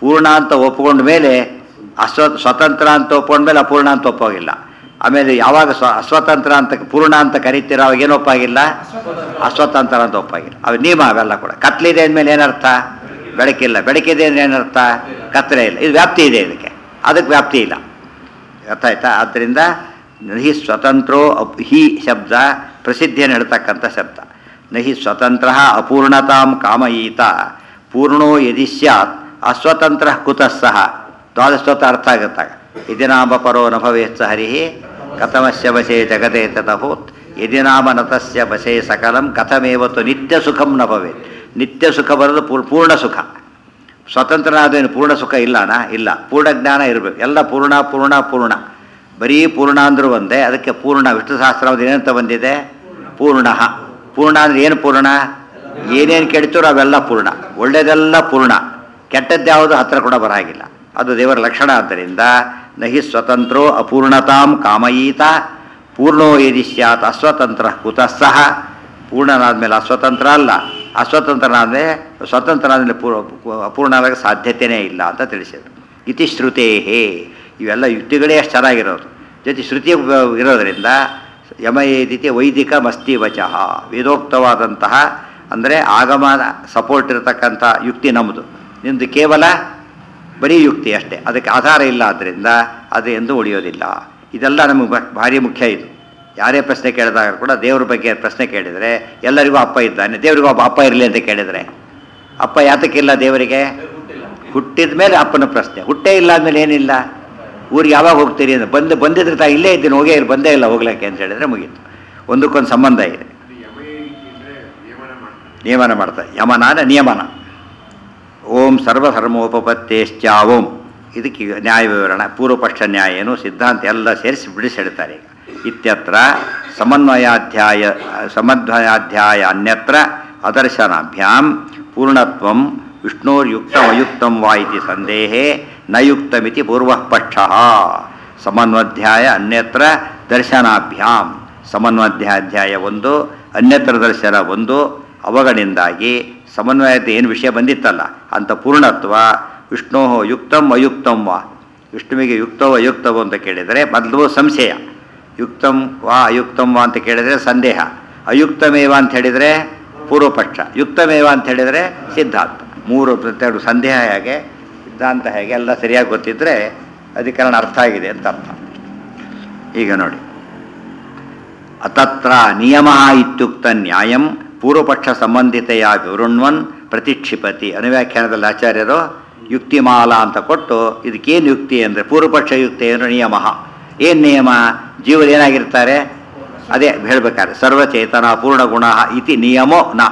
ಪೂರ್ಣ ಅಂತ ಒಪ್ಕೊಂಡ ಮೇಲೆ ಅಸ್ವ ಸ್ವತಂತ್ರ ಅಂತ ಒಪ್ಕೊಂಡ ಮೇಲೆ ಅಪೂರ್ಣ ಅಂತ ಒಪ್ಪೋಗಿಲ್ಲ ಆಮೇಲೆ ಯಾವಾಗ ಸ್ವ ಅಸ್ವತಂತ್ರ ಅಂತ ಪೂರ್ಣ ಅಂತ ಕರಿತೀರೋ ಅವಾಗ ಏನು ಒಪ್ಪಾಗಿಲ್ಲ ಅಸ್ವತಂತ್ರ ಅಂತ ಒಪ್ಪಾಗಿಲ್ಲ ಅವು ನಿಯಮ ಅವೆಲ್ಲ ಕೂಡ ಕತ್ಲಿದೆ ಅಂದಮೇಲೆ ಏನರ್ಥ ಬೆಳಕಿಲ್ಲ ಬೆಳಕಿದೆ ಅಂದ್ರೆ ಏನರ್ಥ ಕತ್ತಲೆ ಇಲ್ಲ ಇದು ವ್ಯಾಪ್ತಿ ಇದೆ ಇದಕ್ಕೆ ಅದಕ್ಕೆ ವ್ಯಾಪ್ತಿ ಇಲ್ಲ ಅರ್ಥ ಆಯ್ತಾ ಆದ್ದರಿಂದ ನಹಿ ಸ್ವತಂತ್ರೋ ಅಪ್ ಹಿ ಶಬ್ದ ಪ್ರಸಿದ್ಧಿಯನ್ನು ಹೇಳ್ತಕ್ಕಂಥ ಶಬ್ದ ನಹಿ ಸ್ವತಂತ್ರ ಅಪೂರ್ಣತಾಂ ಕಾಮಯೀತ ಪೂರ್ಣೋ ಯದಿ ಸ್ಯಾತ್ ಅಸ್ವತಂತ್ರ ಕುತಃ ಸಹ ದ್ವಾದಶೋತ್ತ ಅರ್ಥ ಆಗುತ್ತಾಗ ಯದಿ ನಾಮ ಪರೋ ನ ಭವೇತ್ ಹರಿ ಕಥಮಸ್ಯ ವಶೇ ಜಗದೇ ತಥೋತ್ ಯದಿ ನಾಮ ನತಸ್ಯ ವಶೇ ಸಕಲಂ ಕಥಮೇವತ್ತು ನಿತ್ಯ ಸುಖಂ ನ ಭವೇತ್ ನಿತ್ಯ ಸುಖ ಬರೋದು ಪೂರ್- ಪೂರ್ಣ ಸುಖ ಸ್ವತಂತ್ರನಾದೇನು ಪೂರ್ಣ ಸುಖ ಇಲ್ಲನಾ ಇಲ್ಲ ಪೂರ್ಣ ಜ್ಞಾನ ಇರಬೇಕು ಎಲ್ಲ ಪೂರ್ಣ ಪೂರ್ಣ ಪೂರ್ಣ ಬರೀ ಪೂರ್ಣ ಅಂದ್ರೂ ಒಂದೇ ಅದಕ್ಕೆ ಪೂರ್ಣ ವಿಷ್ಣು ಸಹಸ್ರಾವಧಿ ಏನಂತ ಬಂದಿದೆ ಪೂರ್ಣ ಪೂರ್ಣ ಅಂದ್ರೆ ಏನು ಪೂರ್ಣ ಏನೇನು ಕೆಡ್ತೀರೋ ಅವೆಲ್ಲ ಪೂರ್ಣ ಒಳ್ಳೇದೆಲ್ಲ ಪೂರ್ಣ ಕೆಟ್ಟದ್ದು ಯಾವುದು ಹತ್ರ ಕೂಡ ಬರಾಗಿಲ್ಲ ಅದು ದೇವರ ಲಕ್ಷಣ ಆದ್ದರಿಂದ ನಹಿ ಸ್ವತಂತ್ರೋ ಅಪೂರ್ಣತಾಂ ಕಾಮಯೀತ ಪೂರ್ಣೋ ಯದಿ ಸ್ಯಾತ್ ಅಸ್ವತಂತ್ರ ಕುತಃ ಸಹ ಪೂರ್ಣನಾದ್ಮೇಲೆ ಅಸ್ವತಂತ್ರ ಅಲ್ಲ ಅಸ್ವತಂತ್ರನಾದ್ಮೇಲೆ ಸ್ವತಂತ್ರನಾದ್ಮೇಲೆ ಪೂರ್ ಅಪೂರ್ಣ ಆದಾಗ ಸಾಧ್ಯತೆಯೇ ಇಲ್ಲ ಅಂತ ತಿಳಿಸಿದರು ಇತಿ ಶ್ರುತೇಹೇ ಇವೆಲ್ಲ ಯುಕ್ತಿಗಳೇ ಅಷ್ಟು ಚೆನ್ನಾಗಿರೋದು ಜೊತೆ ಶ್ರುತಿ ಇರೋದರಿಂದ ಯಮಯೇದಿತಿ ವೈದಿಕ ಮಸ್ತಿ ವಚಃ ವೇದೋಕ್ತವಾದಂತಹ ಅಂದರೆ ಆಗಮ ಸಪೋರ್ಟ್ ಇರತಕ್ಕಂಥ ಯುಕ್ತಿ ನಮ್ಮದು ನಿಮ್ಮದು ಕೇವಲ ಬರೀ ಯುಕ್ತಿ ಅಷ್ಟೇ ಅದಕ್ಕೆ ಆಧಾರ ಇಲ್ಲ ಆದ್ದರಿಂದ ಅದು ಎಂದು ಉಳಿಯೋದಿಲ್ಲ ಇದೆಲ್ಲ ನಮಗೆ ಬ- ಭಾರಿ ಮುಖ್ಯ ಇದು ಯಾರೇ ಪ್ರಶ್ನೆ ಕೇಳಿದಾಗ ಕೂಡ ದೇವ್ರ ಬಗ್ಗೆ ಪ್ರಶ್ನೆ ಕೇಳಿದರೆ ಎಲ್ಲರಿಗೂ ಅಪ್ಪ ಇದ್ದಾನೆ ದೇವರಿಗೂ ಒಬ್ಬ ಅಪ್ಪ ಇರಲಿ ಅಂತ ಕೇಳಿದರೆ ಅಪ್ಪ ಯಾತಕ್ಕಿಲ್ಲ ದೇವರಿಗೆ ಹುಟ್ಟಿದ ಮೇಲೆ ಅಪ್ಪನ ಪ್ರಶ್ನೆ ಹುಟ್ಟೇ ಇಲ್ಲ ಅಂದಮೇಲೆ ಏನಿಲ್ಲ ಊರಿಗೆ ಯಾವಾಗ ಹೋಗ್ತೀರಿ ಅಂತ ಬಂದು ಬಂದಿದ್ರೆ ತಾ ಇಲ್ಲೇ ಇದ್ದೀನಿ ಹೋಗೇ ಇಲ್ಲ ಬಂದೇ ಇಲ್ಲ ಹೋಗ್ಲಿಕ್ಕೆ ಅಂತ ಹೇಳಿದ್ರೆ ಮುಗೀತು ಒಂದಕ್ಕೊಂದು ಸಂಬಂಧ ಇದೆ ನಿಯಮನ ಮಾಡ್ತಾರೆ ಯಮನಾನ ನಿಯಮನ ಓಂ ಸರ್ವಧರ್ಮೋಪಪತ್ತೇಶ್ಚ ಓಂ ಇದಕ್ಕೆ ಈಗ ನ್ಯಾಯ ವಿವರಣ ಪೂರ್ವಪಕ್ಷ ನ್ಯಾಯ ಏನು ಸಿದ್ಧಾಂತ ಎಲ್ಲ ಸೇರಿಸಿ ಬಿಡಿಸಿ ಹೇಳ್ತಾರೆ ಈಗ ಇತ್ಯತ್ರ ಸಮನ್ವಯಾಧ್ಯಾಯ ಸಮನ್ವಯಾಧ್ಯಾಯ ಅನ್ಯತ್ರ ಅದರ್ಶನಾಭ್ಯಾಂ ಪೂರ್ಣತ್ವಂ ವಿಷ್ಣೋರ್ಯುಕ್ತಮಯುಕ್ತಂ ವಾ ಇತಿ ಸಂದೇಹೇ ನ ಯುಕ್ತಮಿತಿ ಪೂರ್ವಪಕ್ಷ ಸಮನ್ವಧ್ಯಾಯ ಅನ್ಯತ್ರ ದರ್ಶನಾಭ್ಯಾಂ ಸಮನ್ವಧ್ಯಾಧ್ಯಾಯ ಒಂದು ಅನ್ಯತ್ರ ದರ್ಶನ ಒಂದು ಅವುಗಳಿಂದಾಗಿ ಸಮನ್ವಯತೆ ಏನು ವಿಷಯ ಬಂದಿತ್ತಲ್ಲ ಅಂತ ಪೂರ್ಣತ್ವ ವಿಷ್ಣೋ ಯುಕ್ತಂ ಅಯುಕ್ತಂ ವಾ ವಿಷ್ಣುವಿಗೆ ಯುಕ್ತವೋ ಅಯುಕ್ತವೋ ಅಂತ ಕೇಳಿದರೆ ಮೊದಲು ಸಂಶಯ ಯುಕ್ತಂ ವಾ ಅಯುಕ್ತಂ ವಾ ಅಂತ ಕೇಳಿದರೆ ಸಂದೇಹ ಅಯುಕ್ತಮೇವ ಅಂತ ಹೇಳಿದರೆ ಪೂರ್ವಪಕ್ಷ ಯುಕ್ತಮೇವ ಅಂತ ಹೇಳಿದರೆ ಸಿದ್ಧಾಂತ ಮೂರು ಪ್ರತ್ಯೇಕ ಸಂದೇಹ ಹೇಗೆ ಸಿದ್ಧಾಂತ ಹೇಗೆ ಎಲ್ಲ ಸರಿಯಾಗಿ ಗೊತ್ತಿದ್ದರೆ ಅಧಿಕರಣ ಅರ್ಥ ಆಗಿದೆ ಅಂತ ಅರ್ಥ ಈಗ ನೋಡಿ ಅತತ್ರ ನಿಯಮ ಇತ್ಯುಕ್ತ ನ್ಯಾಯಂ ಪೂರ್ವಪಕ್ಷ ಸಂಬಂಧಿತೆಯ ವಿವೃಣ್ವನ್ ಪ್ರತಿಕ್ಷಿಪತಿ ಅನುವ್ಯಾಖ್ಯಾನದಲ್ಲಿ ಆಚಾರ್ಯರು ಯುಕ್ತಿಮಾಲಾ ಅಂತ ಕೊಟ್ಟು ಇದಕ್ಕೇನು ಯುಕ್ತಿ ಅಂದರೆ ಪೂರ್ವಪಕ್ಷ ಯುಕ್ತಿ ಏನು ನಿಯಮ ಏನು ನಿಯಮ ಜೀವರು ಏನಾಗಿರ್ತಾರೆ ಅದೇ ಹೇಳ್ಬೇಕಾದ್ರೆ ಸರ್ವಚೇತನ ಪೂರ್ಣ ಗುಣ ಇತಿ ನಿಯಮೋ ನ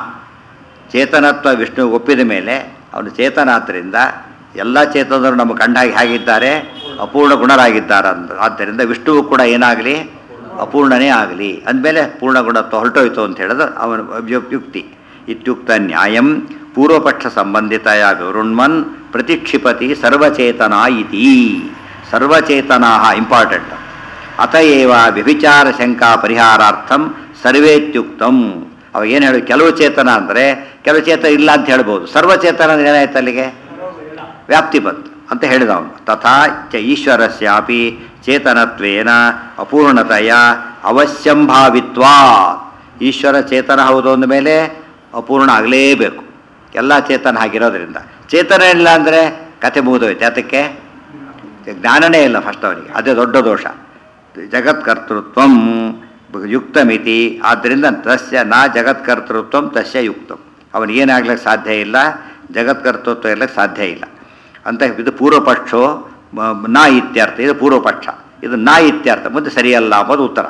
ಚೇತನತ್ವ ವಿಷ್ಣು ಒಪ್ಪಿದ ಮೇಲೆ ಅವನು ಚೇತನ ಆದ್ದರಿಂದ ಎಲ್ಲ ಚೇತನರು ನಮ್ಮ ಕಂಡಾಗಿ ಹೇಗಿದ್ದಾರೆ ಅಪೂರ್ಣ ಗುಣರಾಗಿದ್ದಾರೆ ಅಂತ ಆದ್ದರಿಂದ ವಿಷ್ಣುವು ಕೂಡ ಏನಾಗಲಿ ಅಪೂರ್ಣನೇ ಆಗಲಿ ಅಂದಮೇಲೆ ಪೂರ್ಣ ಗುಣತ್ವ ಹೊರಟೋಯ್ತು ಅಂತ ಹೇಳಿದ್ರೆ ಅವನ ಯು- ಯುಕ್ತಿ ಇತ್ಯುಕ್ತ ನ್ಯಾಯಂ ಪೂರ್ವಪಕ್ಷ ಸಂಬಂಧಿತಯ ವಿವೃಣ್ಮನ್ ಪ್ರತಿಕ್ಷಿಪತಿ ಸರ್ವಚೇತನ ಇತಿ ಸರ್ವಚೇತನಾ ಇಂಪಾರ್ಟೆಂಟ್ ಅತಏವ ವ್ಯಭಿಚಾರ ಶಂಕಾ ಪರಿಹಾರಾರ್ಥಂ ಸರ್ವೇತ್ಯುಕ್ತಂ ಅವಾಗ ಏನು ಹೇಳಿ ಕೆಲವು ಚೇತನ ಅಂದರೆ ಕೆಲವು ಚೇತನ ಇಲ್ಲ ಅಂತ ಹೇಳ್ಬೋದು ಸರ್ವಚೇತನ ಅಂದ್ರೆ ಏನಾಯ್ತು ಅಲ್ಲಿಗೆ ವ್ಯಾಪ್ತಿ ಬಂತು ಅಂತ ಹೇಳಿದ ಅವನು ತಥಾ ಚ ಈಶ್ವರಸ್ಯಾಪಿ ಚೇತನತ್ವೇನ ಅಪೂರ್ಣತೆಯ ಅವಶ್ಯಂಭಾವಿತ್ವಾ ಈಶ್ವರ ಚೇತನ ಹೌದು ಅಂದ ಮೇಲೆ ಅಪೂರ್ಣ ಆಗಲೇಬೇಕು ಎಲ್ಲ ಚೇತನ ಆಗಿರೋದ್ರಿಂದ ಚೇತನ ಇಲ್ಲ ಅಂದರೆ ಕತೆ ಮುಗಿದೋಯ್ತು ಯಾತಕ್ಕೆ ಜ್ಞಾನನೇ ಇಲ್ಲ ಫಸ್ಟ್ ಅವನಿಗೆ ಅದೇ ದೊಡ್ಡ ದೋಷ ಜಗತ್ಕರ್ತೃತ್ವಂ ಯುಕ್ತಮಿತಿ ಆದ್ದರಿಂದ ತಸ್ಯ ನಾ ಜಗತ್ಕರ್ತೃತ್ವಂ ತಸ್ಯ ಯುಕ್ತಂ ಅವನಿಗೇನಾಗ್ಲಿಕ್ಕೆ ಸಾಧ್ಯ ಇಲ್ಲ ಜಗತ್ಕರ್ತೃತ್ವ ಇರ್ಲಿಕ್ಕೆ ಸಾಧ್ಯ ಇಲ್ಲ ಅಂತ ಇದು ಪೂರ್ವಪಕ್ಷೋ ಮ- ನಾ ಇತ್ಯರ್ಥ ಇದು ಪೂರ್ವಪಕ್ಷ ಇದು ನಾ ಇತ್ಯರ್ಥ ಮುಂದೆ ಸರಿಯಲ್ಲ ಅಂಬೋದು ಉತ್ತರ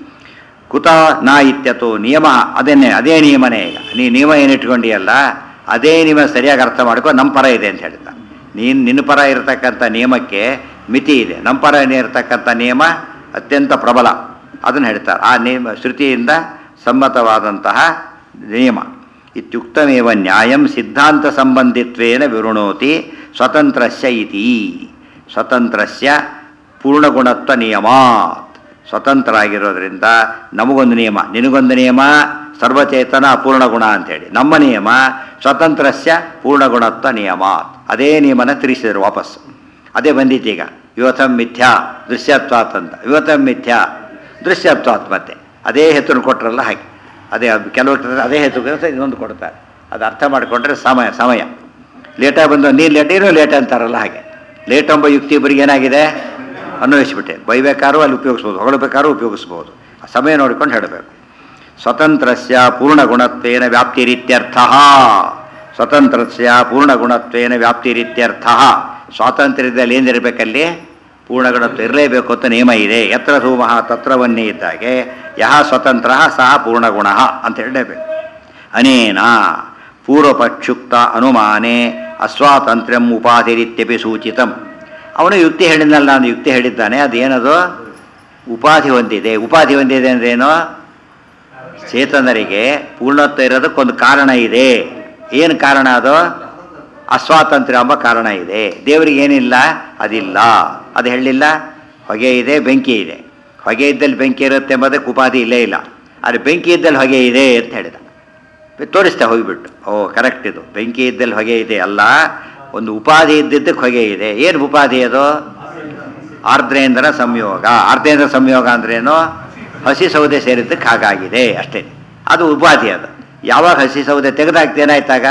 ಕುತ ನಾ ಇತ್ಯತೋ ನಿಯಮ ಅದೇನೇ ಅದೇ ನಿಯಮನೇ ಈಗ ನೀ ನಿಯಮ ಏನಿಟ್ಕೊಂಡಿಯಲ್ಲ ಅದೇ ನಿಯಮ ಸರಿಯಾಗಿ ಅರ್ಥ ಮಾಡ್ಕೊ ನಮ್ಮ ಪರ ಇದೆ ಅಂತ ಹೇಳಿದ ನೀನು ನಿನ್ನ ಪರ ಇರತಕ್ಕಂಥ ನಿಯಮಕ್ಕೆ ಮಿತಿ ಇದೆ ನಮ್ಮ ಪರ ಇರತಕ್ಕಂಥ ನಿಯಮ ಅತ್ಯಂತ ಪ್ರಬಲ ಅದನ್ನು ಹೇಳ್ತಾರೆ ಆ ನಿಯಮ ಶ್ರುತಿಯಿಂದ ಸಮ್ಮತವಾದಂತಹ ನಿಯಮ ಇತ್ಯುಕ್ತಮೇವ ನ್ಯಾಯಂ ಸಿದ್ಧಾಂತ ಸಂಬಂಧಿತ್ವೇನ ವಿವೃಣೋತಿ ಸ್ವತಂತ್ರಸ್ಯ ಇತಿ ಸ್ವತಂತ್ರಸ್ಯ ಪೂರ್ಣಗುಣತ್ವ ನಿಯಮಾತ್ ಸ್ವತಂತ್ರ ಆಗಿರೋದ್ರಿಂದ ನಮಗೊಂದು ನಿಯಮ ನಿನಗೊಂದು ನಿಯಮ ಸರ್ವಚೇತನ ಅಪೂರ್ಣ ಗುಣ ಅಂತೇಳಿ ನಮ್ಮ ನಿಯಮ ಸ್ವತಂತ್ರಸ್ಯ ಪೂರ್ಣಗುಣತ್ವ ನಿಯಮ ಅದೇ ನಿಯಮನ ತಿರುಗಿಸಿದ್ರು ವಾಪಸ್ ಅದೇ ಬಂದಿದ್ದೀಗ ಯುವತಂ ಮಿಥ್ಯಾ ದೃಶ್ಯತ್ವಾತ್ ಅಂತ ಯುವತಂ ಮಿಥ್ಯಾ ದೃಶ್ಯತ್ವಾತ್ ಮತ್ತೆ ಅದೇ ಹೆಸರು ಕೊಟ್ಟರಲ್ಲ ಹಾಗೆ ಅದೇ ಅದು ಕೆಲವು ಅದೇ ಹೆಸರು ಇನ್ನೊಂದು ಕೊಡ್ತಾರೆ ಅದು ಅರ್ಥ ಮಾಡಿಕೊಂಡ್ರೆ ಸಮಯ ಸಮಯ ಲೇಟಾಗಿ ಬಂದು ನೀನು ಲೇಟ್ ಏನೋ ಲೇಟ್ ಅಂತಾರಲ್ಲ ಹಾಗೆ ಲೇಟ್ ಎಂಬ ಯುಕ್ತಿ ಇಬ್ಬರಿಗೆ ಏನಾಗಿದೆ ಅನ್ವಯಿಸ್ಬಿಟ್ಟೆ ಬೈಬೇಕಾದ್ರೂ ಅಲ್ಲಿ ಉಪಯೋಗಿಸ್ಬೋದು ಹೊಗಳಬೇಕಾದ್ರೂ ಉಪಯೋಗಿಸ್ಬೋದು ಆ ಸಮಯ ನೋಡಿಕೊಂಡು ಹೇಳಬೇಕು ಸ್ವತಂತ್ರಸ್ಯ ಪೂರ್ಣಗುಣತ್ವೇನ ವ್ಯಾಪ್ತಿರಿತ್ಯರ್ಥ ಸ್ವತಂತ್ರಸ್ಯ ಪೂರ್ಣಗುಣತ್ವೇನ ವ್ಯಾಪ್ತಿರಿತ್ಯರ್ಥ ಸ್ವಾತಂತ್ರ್ಯದಲ್ಲಿ ಏನಿರಬೇಕಲ್ಲಿ ಪೂರ್ಣಗುಣತ್ವ ಇರಲೇಬೇಕು ಅಂತ ನಿಯಮ ಇದೆ ಯತ್ರ ಧೂಮಃ ತತ್ರವನ್ನೇ ಇದ್ದಾಗೆ ಯಹ ಸ್ವತಂತ್ರ ಸಹ ಪೂರ್ಣಗುಣ ಅಂತ ಹೇಳಲೇಬೇಕು ಅನೇನ ಪೂರ್ವಪಕ್ಷುಕ್ತ ಅನುಮಾನೆ ಅಸ್ವಾತಂತ್ರ್ಯಂ ಉಪಾಧಿರಿತ್ಯಪಿ ಸೂಚಿತಂ ಅವನು ಯುಕ್ತಿ ಹೇಳಿದ್ನಲ್ಲ ನಾನು ಯುಕ್ತಿ ಹೇಳಿದ್ದಾನೆ ಅದೇನದು ಉಪಾಧಿ ಹೊಂದಿದೆ ಉಪಾಧಿ ಹೊಂದಿದೆ ಅಂದ್ರೇನು ಚೇತನರಿಗೆ ಪೂರ್ಣತ್ವ ಇರೋದಕ್ಕೊಂದು ಕಾರಣ ಇದೆ ಏನು ಕಾರಣ ಅದು ಅಸ್ವಾತಂತ್ರ್ಯ ಎಂಬ ಕಾರಣ ಇದೆ ದೇವರಿಗೆ ಏನಿಲ್ಲ ಅದಿಲ್ಲ ಅದು ಹೇಳಿಲ್ಲ ಹೊಗೆ ಇದೆ ಬೆಂಕಿ ಇದೆ ಹೊಗೆ ಇದ್ದಲ್ಲಿ ಬೆಂಕಿ ಇರುತ್ತೆ ಎಂಬುದಕ್ಕೆ ಉಪಾಧಿ ಇಲ್ಲೇ ಇಲ್ಲ ಆದರೆ ಬೆಂಕಿ ಇದ್ದಲ್ಲಿ ಹೊಗೆ ಇದೆ ಅಂತ ಹೇಳಿದ ತೋರಿಸ್ತಾ ಹೋಗಿಬಿಟ್ಟು ಓ ಕರೆಕ್ಟ್ ಇದು ಬೆಂಕಿ ಇದ್ದಲ್ಲಿ ಹೊಗೆ ಇದೆ ಅಲ್ಲ ಒಂದು ಉಪಾಧಿ ಇದ್ದಿದ್ದಕ್ಕೆ ಹೊಗೆ ಇದೆ ಏನು ಉಪಾಧಿ ಅದು ಆರ್ದ್ರೇಂದ್ರ ಸಂಯೋಗ ಆರ್ದ್ರೇಂದ್ರ ಸಂಯೋಗ ಅಂದ್ರೇನು ಹಸಿ ಸೌದೆ ಸೇರಿದ್ದಕ್ಕೆ ಹಾಗಾಗಿದೆ ಅಷ್ಟೇ ಅದು ಉಪಾಧಿ ಅದು ಯಾವಾಗ ಹಸಿ ಸೌದೆ ತೆಗೆದಾಕ್ತ ಏನಾಯ್ತಾಗ